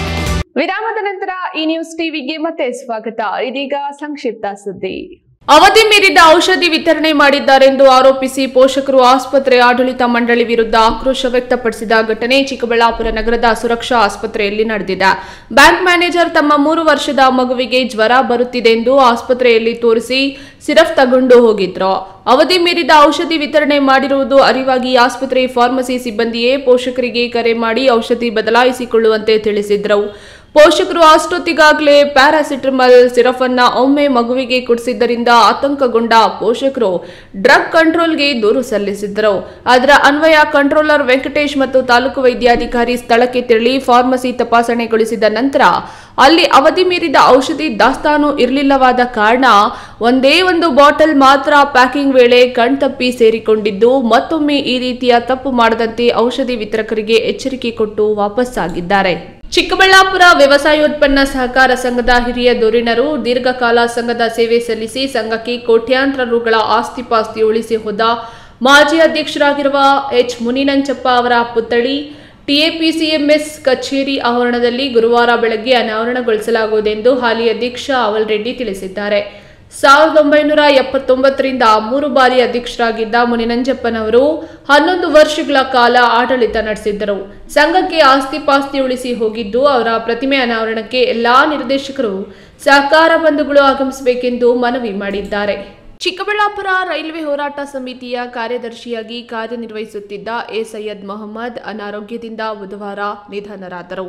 Speaker 1: ವಿರಾಮದ ನಂತರ ಈ ನ್ಯೂಸ್ ಟಿವಿಗೆ ಮತ್ತೆ ಸ್ವಾಗತ ಇದೀಗ ಸಂಕ್ಷಿಪ್ತ ಸುದ್ದಿ ಅವಧಿ ಮೀರಿದ ಔಷಧಿ ವಿತರಣೆ ಮಾಡಿದ್ದಾರೆಂದು ಆರೋಪಿಸಿ ಪೋಷಕರು ಆಸ್ಪತ್ರೆ ಆಡಳಿತ ಮಂಡಳಿ ವಿರುದ್ಧ ಆಕ್ರೋಶ ವ್ಯಕ್ತಪಡಿಸಿದ ಘಟನೆ ಚಿಕ್ಕಬಳ್ಳಾಪುರ ನಗರದ ಸುರಕ್ಷಾ ಆಸ್ಪತ್ರೆಯಲ್ಲಿ ನಡೆದಿದೆ ಬ್ಯಾಂಕ್ ಮ್ಯಾನೇಜರ್ ತಮ್ಮ ಮೂರು ವರ್ಷದ ಮಗುವಿಗೆ ಜ್ವರ ಬರುತ್ತಿದೆ ಎಂದು ಆಸ್ಪತ್ರೆಯಲ್ಲಿ ತೋರಿಸಿ ಸಿರಫ್ ತಗೊಂಡು ಹೋಗಿದ್ರು ಅವಧಿ ಮೀರಿದ ಔಷಧಿ ವಿತರಣೆ ಮಾಡಿರುವುದು ಅರಿವಾಗಿ ಆಸ್ಪತ್ರೆ ಫಾರ್ಮಸಿ ಸಿಬ್ಬಂದಿಯೇ ಪೋಷಕರಿಗೆ ಕರೆ ಮಾಡಿ ಔಷಧಿ ಬದಲಾಯಿಸಿಕೊಳ್ಳುವಂತೆ ತಿಳಿಸಿದ್ರು ಪೋಷಕರು ಅಷ್ಟೊತ್ತಿಗಾಗಲೇ ಪ್ಯಾರಾಸಿಟಮಲ್ ಸಿರಫ್ ಅನ್ನ ಒಮ್ಮೆ ಮಗುವಿಗೆ ಕುಡಿಸಿದ್ದರಿಂದ ಆತಂಕಗೊಂಡ ಪೋಷಕರು ಡ್ರಗ್ ಕಂಟ್ರೋಲ್ಗೆ ದೂರು ಸಲ್ಲಿಸಿದ್ದರು ಅದರ ಅನ್ವಯ ಕಂಟ್ರೋಲರ್ ವೆಂಕಟೇಶ್ ಮತ್ತು ತಾಲೂಕು ವೈದ್ಯಾಧಿಕಾರಿ ಸ್ಥಳಕ್ಕೆ ತೆರಳಿ ಫಾರ್ಮಸಿ ತಪಾಸಣೆಗೊಳಿಸಿದ ನಂತರ ಅಲ್ಲಿ ಅವಧಿ ಮೀರಿದ ಔಷಧಿ ದಾಸ್ತಾನು ಇರಲಿಲ್ಲವಾದ ಕಾರಣ ಒಂದೇ ಒಂದು ಬಾಟಲ್ ಮಾತ್ರ ಪ್ಯಾಕಿಂಗ್ ವೇಳೆ ಕಣ್ತಪ್ಪಿ ಸೇರಿಕೊಂಡಿದ್ದು ಮತ್ತೊಮ್ಮೆ ಈ ರೀತಿಯ ತಪ್ಪು ಮಾಡದಂತೆ ಔಷಧಿ ವಿತರಕರಿಗೆ ಎಚ್ಚರಿಕೆ ಕೊಟ್ಟು ವಾಪಸ್ಸಾಗಿದ್ದಾರೆ ಚಿಕ್ಕಬಳ್ಳಾಪುರ ವ್ಯವಸಾಯೋತ್ಪನ್ನ ಸಹಕಾರ ಸಂಘದ ಹಿರಿಯ ಧುರೀಣರು ದೀರ್ಘಕಾಲ ಸಂಘದ ಸೇವೆ ಸಲ್ಲಿಸಿ ಸಂಘಕ್ಕೆ ಕೋಟ್ಯಾಂತರ ರುಗಳ ಆಸ್ತಿ ಪಾಸ್ತಿ ಉಳಿಸಿ ಹೋದ ಮಾಜಿ ಅಧ್ಯಕ್ಷರಾಗಿರುವ ಎಚ್ ಮುನಿನಂಚಪ್ಪ ಅವರ ಪುತ್ಥಳಿ ಟಿಎಪಿಸಿಎಂಎಸ್ ಕಚೇರಿ ಆವರಣದಲ್ಲಿ ಗುರುವಾರ ಬೆಳಗ್ಗೆ ಅನಾವರಣಗೊಳಿಸಲಾಗುವುದೆಂದು ಹಾಲಿ ಅಧ್ಯಕ್ಷ ಅವಲ್ ರೆಡ್ಡಿ ತಿಳಿಸಿದ್ದಾರೆ ಸಾವಿರದ ಒಂಬೈನೂರ ಎಪ್ಪತ್ತೊಂಬತ್ತರಿಂದ ಮೂರು ಬಾರಿ ಅಧ್ಯಕ್ಷರಾಗಿದ್ದ ಮುನಿನಂಜಪ್ಪನವರು ಹನ್ನೊಂದು ವರ್ಷಗಳ ಕಾಲ ಆಡಳಿತ ನಡೆಸಿದ್ದರು ಸಂಘಕ್ಕೆ ಆಸ್ತಿ ಪಾಸ್ತಿ ಉಳಿಸಿ ಹೋಗಿದ್ದು ಅವರ ಪ್ರತಿಮೆ ಅನಾವರಣಕ್ಕೆ ಎಲ್ಲಾ ನಿರ್ದೇಶಕರು ಸಹಕಾರ ಬಂಧುಗಳು ಆಗಮಿಸಬೇಕೆಂದು ಮನವಿ ಮಾಡಿದ್ದಾರೆ ಚಿಕ್ಕಬಳ್ಳಾಪುರ ರೈಲ್ವೆ ಹೋರಾಟ ಸಮಿತಿಯ ಕಾರ್ಯದರ್ಶಿಯಾಗಿ ಕಾರ್ಯನಿರ್ವಹಿಸುತ್ತಿದ್ದ ಎ ಸೈಯದ್ ಮೊಹಮ್ಮದ್ ಅನಾರೋಗ್ಯದಿಂದ ಬುಧವಾರ ನಿಧನರಾದರು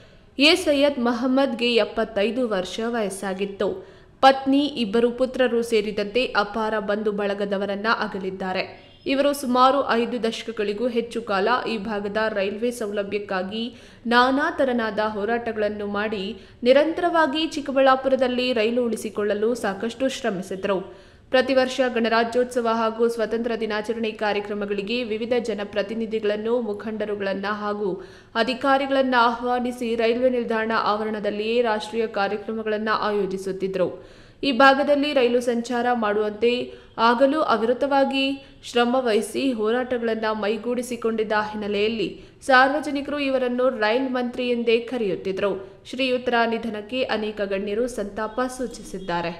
Speaker 1: ಎ ಸೈಯದ್ ಮೊಹಮ್ಮದ್ಗೆ ಎಪ್ಪತ್ತೈದು ವರ್ಷ ವಯಸ್ಸಾಗಿತ್ತು ಪತ್ನಿ ಇಬ್ಬರು ಪುತ್ರರು ಸೇರಿದಂತೆ ಅಪಾರ ಬಂಧು ಬಳಗದವರನ್ನ ಅಗಲಿದ್ದಾರೆ ಇವರು ಸುಮಾರು ಐದು ದಶಕಗಳಿಗೂ ಹೆಚ್ಚು ಕಾಲ ಈ ಭಾಗದ ರೈಲ್ವೆ ಸೌಲಭ್ಯಕ್ಕಾಗಿ ನಾನಾ ತರನಾದ ಹೋರಾಟಗಳನ್ನು ಮಾಡಿ ನಿರಂತರವಾಗಿ ಚಿಕ್ಕಬಳ್ಳಾಪುರದಲ್ಲಿ ರೈಲು ಉಳಿಸಿಕೊಳ್ಳಲು ಸಾಕಷ್ಟು ಶ್ರಮಿಸಿದರು ಪ್ರತಿ ವರ್ಷ ಗಣರಾಜ್ಯೋತ್ಸವ ಹಾಗೂ ಸ್ವತಂತ್ರ ದಿನಾಚರಣೆ ಕಾರ್ಯಕ್ರಮಗಳಿಗೆ ವಿವಿಧ ಜನಪ್ರತಿನಿಧಿಗಳನ್ನು ಮುಖಂಡರುಗಳನ್ನ ಹಾಗೂ ಅಧಿಕಾರಿಗಳನ್ನ ಆಹ್ವಾನಿಸಿ ರೈಲ್ವೆ ನಿಲ್ದಾಣ ಆವರಣದಲ್ಲಿಯೇ ರಾಷ್ಟ್ರೀಯ ಕಾರ್ಯಕ್ರಮಗಳನ್ನು ಆಯೋಜಿಸುತ್ತಿದ್ದರು ಈ ಭಾಗದಲ್ಲಿ ರೈಲು ಸಂಚಾರ ಮಾಡುವಂತೆ ಆಗಲೂ ಅವಿರತವಾಗಿ ಶ್ರಮ ವಹಿಸಿ ಹೋರಾಟಗಳನ್ನು ಮೈಗೂಡಿಸಿಕೊಂಡಿದ್ದ ಹಿನ್ನೆಲೆಯಲ್ಲಿ ಸಾರ್ವಜನಿಕರು ಇವರನ್ನು ರೈಲ್ ಮಂತ್ರಿ ಎಂದೇ ಕರೆಯುತ್ತಿದ್ದರು ಶ್ರೀಯುತರ ನಿಧನಕ್ಕೆ ಅನೇಕ ಗಣ್ಯರು ಸಂತಾಪ ಸೂಚಿಸಿದ್ದಾರೆ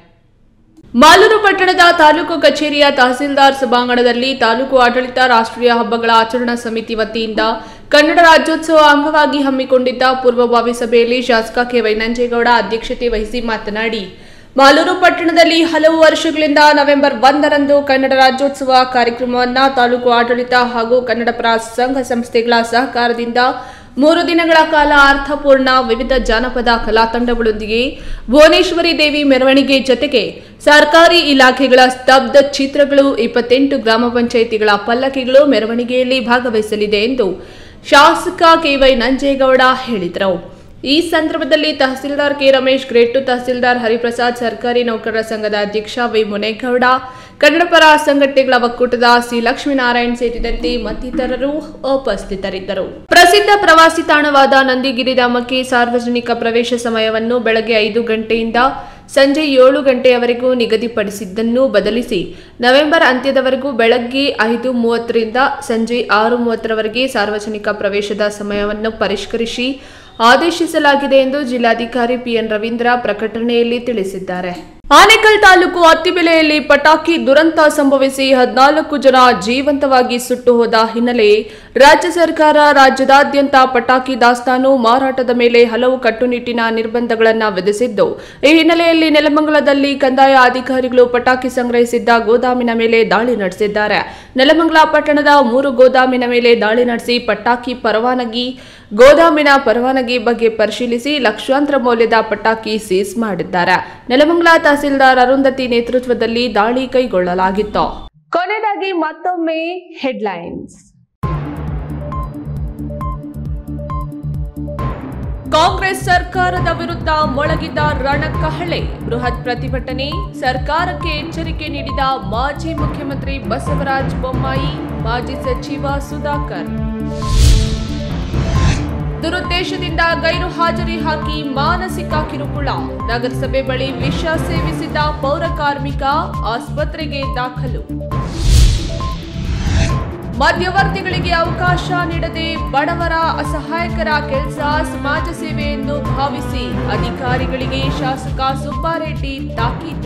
Speaker 1: ಮಾಲೂರು ಪಟ್ಟಣದ ತಾಲೂಕು ಕಚೇರಿಯ ತಹಸೀಲ್ದಾರ್ ಸಭಾಂಗಣದಲ್ಲಿ ತಾಲೂಕು ಆಡಳಿತ ರಾಷ್ಟ್ರೀಯ ಹಬ್ಬಗಳ ಆಚರಣಾ ಸಮಿತಿ ವತಿಯಿಂದ ಕನ್ನಡ ರಾಜ್ಯೋತ್ಸವ ಅಂಗವಾಗಿ ಹಮ್ಮಿಕೊಂಡಿದ್ದ ಪೂರ್ವಭಾವಿ ಸಭೆಯಲ್ಲಿ ಶಾಸಕ ಕೆ ವೈನಂಜೇಗೌಡ ಅಧ್ಯಕ್ಷತೆ ವಹಿಸಿ ಮಾತನಾಡಿ ಮಾಲೂರು ಪಟ್ಟಣದಲ್ಲಿ ಹಲವು ವರ್ಷಗಳಿಂದ ನವೆಂಬರ್ ಒಂದರಂದು ಕನ್ನಡ ರಾಜ್ಯೋತ್ಸವ ಕಾರ್ಯಕ್ರಮವನ್ನ ತಾಲೂಕು ಆಡಳಿತ ಹಾಗೂ ಕನ್ನಡಪರ ಸಂಘ ಸಂಸ್ಥೆಗಳ ಸಹಕಾರದಿಂದ ಮೂರು ದಿನಗಳ ಕಾಲ ಅರ್ಥಪೂರ್ಣ ವಿವಿಧ ಜಾನಪದ ಕಲಾ ತಂಡಗಳೊಂದಿಗೆ ಭುವನೇಶ್ವರಿ ದೇವಿ ಮೆರವಣಿಗೆ ಜೊತೆಗೆ ಸರ್ಕಾರಿ ಇಲಾಖೆಗಳ ಸ್ತಬ್ಧ ಚಿತ್ರಗಳು ಇಪ್ಪತ್ತೆಂಟು ಗ್ರಾಮ ಪಂಚಾಯಿತಿಗಳ ಪಲ್ಲಕ್ಕಿಗಳು ಮೆರವಣಿಗೆಯಲ್ಲಿ ಭಾಗವಹಿಸಲಿದೆ ಎಂದು ಶಾಸಕ ಕೆವೈ ನಂಜೇಗೌಡ ಹೇಳಿದರು ಈ ಸಂದರ್ಭದಲ್ಲಿ tahsildar K Ramesh grade two tahsildar Hariprasad ಸರ್ಕಾರಿ ನೌಕರರ ಸಂಘದ ಅಧ್ಯಕ್ಷ ವಿ ಮುನೇಗೌಡ ಕನ್ನಡಪರ ಸಂಘಟನೆಗಳ ಒಕ್ಕೂಟದ ಸಿ ಲಕ್ಷ್ಮೀನಾರಾಯಣ್ ಸೇರಿದಂತೆ ಮತ್ತಿತರರು ಉಪಸ್ಥಿತರಿದ್ದರು ಪ್ರಸಿದ್ಧ ಪ್ರವಾಸಿ ತಾಣವಾದ ನಂದಿಗಿರಿಧಾಮಕ್ಕೆ ಸಾರ್ವಜನಿಕ ಪ್ರವೇಶ ಸಮಯವನ್ನು ಬೆಳಗ್ಗೆ ಐದು ಗಂಟೆಯಿಂದ ಸಂಜೆ ಏಳು ಗಂಟೆಯವರೆಗೂ ನಿಗದಿಪಡಿಸಿದ್ದನ್ನು ಬದಲಿಸಿ ನವೆಂಬರ್ ಅಂತ್ಯದವರೆಗೂ ಬೆಳಗ್ಗೆ ಐದು ಮೂವತ್ತರಿಂದ ಸಂಜೆ ಆರು ಮೂವತ್ತರವರೆಗೆ ಸಾರ್ವಜನಿಕ ಪ್ರವೇಶದ ಸಮಯವನ್ನು ಪರಿಷ್ಕರಿಸಿ ಆದೇಶಿಸಲಾಗಿದೆ ಎಂದು ಜಿಲ್ಲಾಧಿಕಾರಿ ಪಿಎನ್ ರವೀಂದ್ರ ಪ್ರಕಟಣೆಯಲ್ಲಿ ತಿಳಿಸಿದ್ದಾರೆ ಆನೇಕಲ್ ತಾಲೂಕು ಅತ್ತಿಬೆಲೆಯಲ್ಲಿ ಪಟಾಕಿ ದುರಂತ ಸಂಭವಿಸಿ ಹದಿನಾಲ್ಕು ಜನ ಜೀವಂತವಾಗಿ ಸುಟ್ಟು ಹೋದ ಹಿನ್ನೆಲೆ ರಾಜ್ಯ ಸರ್ಕಾರ ರಾಜ್ಯದಾದ್ಯಂತ ಪಟಾಕಿ ದಾಸ್ತಾನು ಮಾರಾಟದ ಮೇಲೆ ಹಲವು ಕಟ್ಟುನಿಟ್ಟಿನ ನಿರ್ಬಂಧಗಳನ್ನು ವಿಧಿಸಿದ್ದು ಈ ಹಿನ್ನೆಲೆಯಲ್ಲಿ ನೆಲಮಂಗಲದಲ್ಲಿ ಕಂದಾಯ ಅಧಿಕಾರಿಗಳು ಪಟಾಕಿ ಸಂಗ್ರಹಿಸಿದ್ದ ಗೋದಾಮಿನ ಮೇಲೆ ದಾಳಿ ನಡೆಸಿದ್ದಾರೆ ನೆಲಮಂಗಲ ಪಟ್ಟಣದ ಮೂರು ಗೋದಾಮಿನ ಮೇಲೆ ದಾಳಿ ನಡೆಸಿ ಪಟಾಕಿ ಪರವಾನಗಿ ಗೋದಾಮಿನ ಪರವಾನಗಿ ಬಗ್ಗೆ ಪರಿಶೀಲಿಸಿ ಲಕ್ಷಾಂತರ ಮೌಲ್ಯದ ಪಟಾಕಿ ಸೀಸ್ ಮಾಡಿದ್ದಾರೆ ನೆಲಮಂಗಲ ತಹಸೀಲ್ದಾರ್ ಅರುಂಧತಿ ನೇತೃತ್ವದಲ್ಲಿ ದಾಳಿ ಕೈಗೊಳ್ಳಲಾಗಿತ್ತು ಕೊನೆಯದಾಗಿ ಮತ್ತೊಮ್ಮೆ ಹೆಡ್ಲೈನ್ಸ್ ಕಾಂಗ್ರೆಸ್ ಸರ್ಕಾರದ ವಿರುದ್ಧ ಮೊಳಗಿದ ರಣಕಹಳೆ ಬೃಹತ್ ಪ್ರತಿಭಟನೆ ಸರ್ಕಾರಕ್ಕೆ ಎಚ್ಚರಿಕೆ ನೀಡಿದ ಮಾಜಿ ಮುಖ್ಯಮಂತ್ರಿ ಬಸವರಾಜ ಬೊಮ್ಮಾಯಿ ಮಾಜಿ ಸಚಿವ ಸುಧಾಕರ್ ದುರುದ್ದೇಶದಿಂದ ಗೈರು ಹಾಜರಿ ಹಾಕಿ ಮಾನಸಿಕ ಕಿರುಕುಳ ನಗರಸಭೆ ಬಳಿ ವಿಷ ಸೇವಿಸಿದ ಪೌರ ಕಾರ್ಮಿಕ ಆಸ್ಪತ್ರೆಗೆ ದಾಖಲು ಮಧ್ಯವರ್ತಿಗಳಿಗೆ ಅವಕಾಶ ನೀಡದೆ ಬಡವರ ಅಸಹಾಯಕರ ಕೆಲಸ ಸಮಾಜ ಸೇವೆ ಎಂದು ಭಾವಿಸಿ ಅಧಿಕಾರಿಗಳಿಗೆ ಶಾಸಕ ಸುಬ್ಬಾರೆಡ್ಡಿ ತಾಕೀತು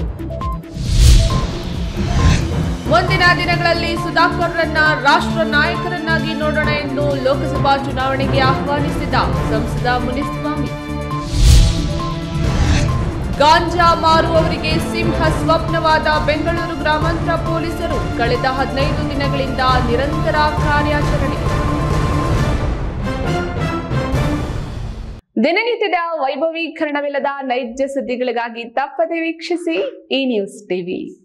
Speaker 1: ಮುಂದಿನ ದಿನಗಳಲ್ಲಿ ಸುಧಾಕರ್ರನ್ನ ರಾಷ್ಟ್ರ ನಾಯಕರನ್ನಾಗಿ ನೋಡೋಣ ಎಂದು ಲೋಕಸಭಾ ಚುನಾವಣೆಗೆ ಆಹ್ವಾನಿಸಿದ ಸಂಸದ ಮುನಿಸ್ವಾಮಿ ಗಾಂಜಾ ಮಾರುವವರಿಗೆ ಸಿಂಹ ಸ್ವಪ್ನವಾದ ಬೆಂಗಳೂರು ಗ್ರಾಮಾಂತರ ಪೊಲೀಸರು ಕಳೆದ ಹದಿನೈದು ದಿನಗಳಿಂದ ನಿರಂತರ ಕಾರ್ಯಾಚರಣೆ ದಿನನಿತ್ಯದ ವೈಭವೀಕರಣವಿಲ್ಲದ ನೈಜ ಸುದ್ದಿಗಳಿಗಾಗಿ ತಪ್ಪದೆ ವೀಕ್ಷಿಸಿ ಈ ನ್ಯೂಸ್ ಟಿವಿ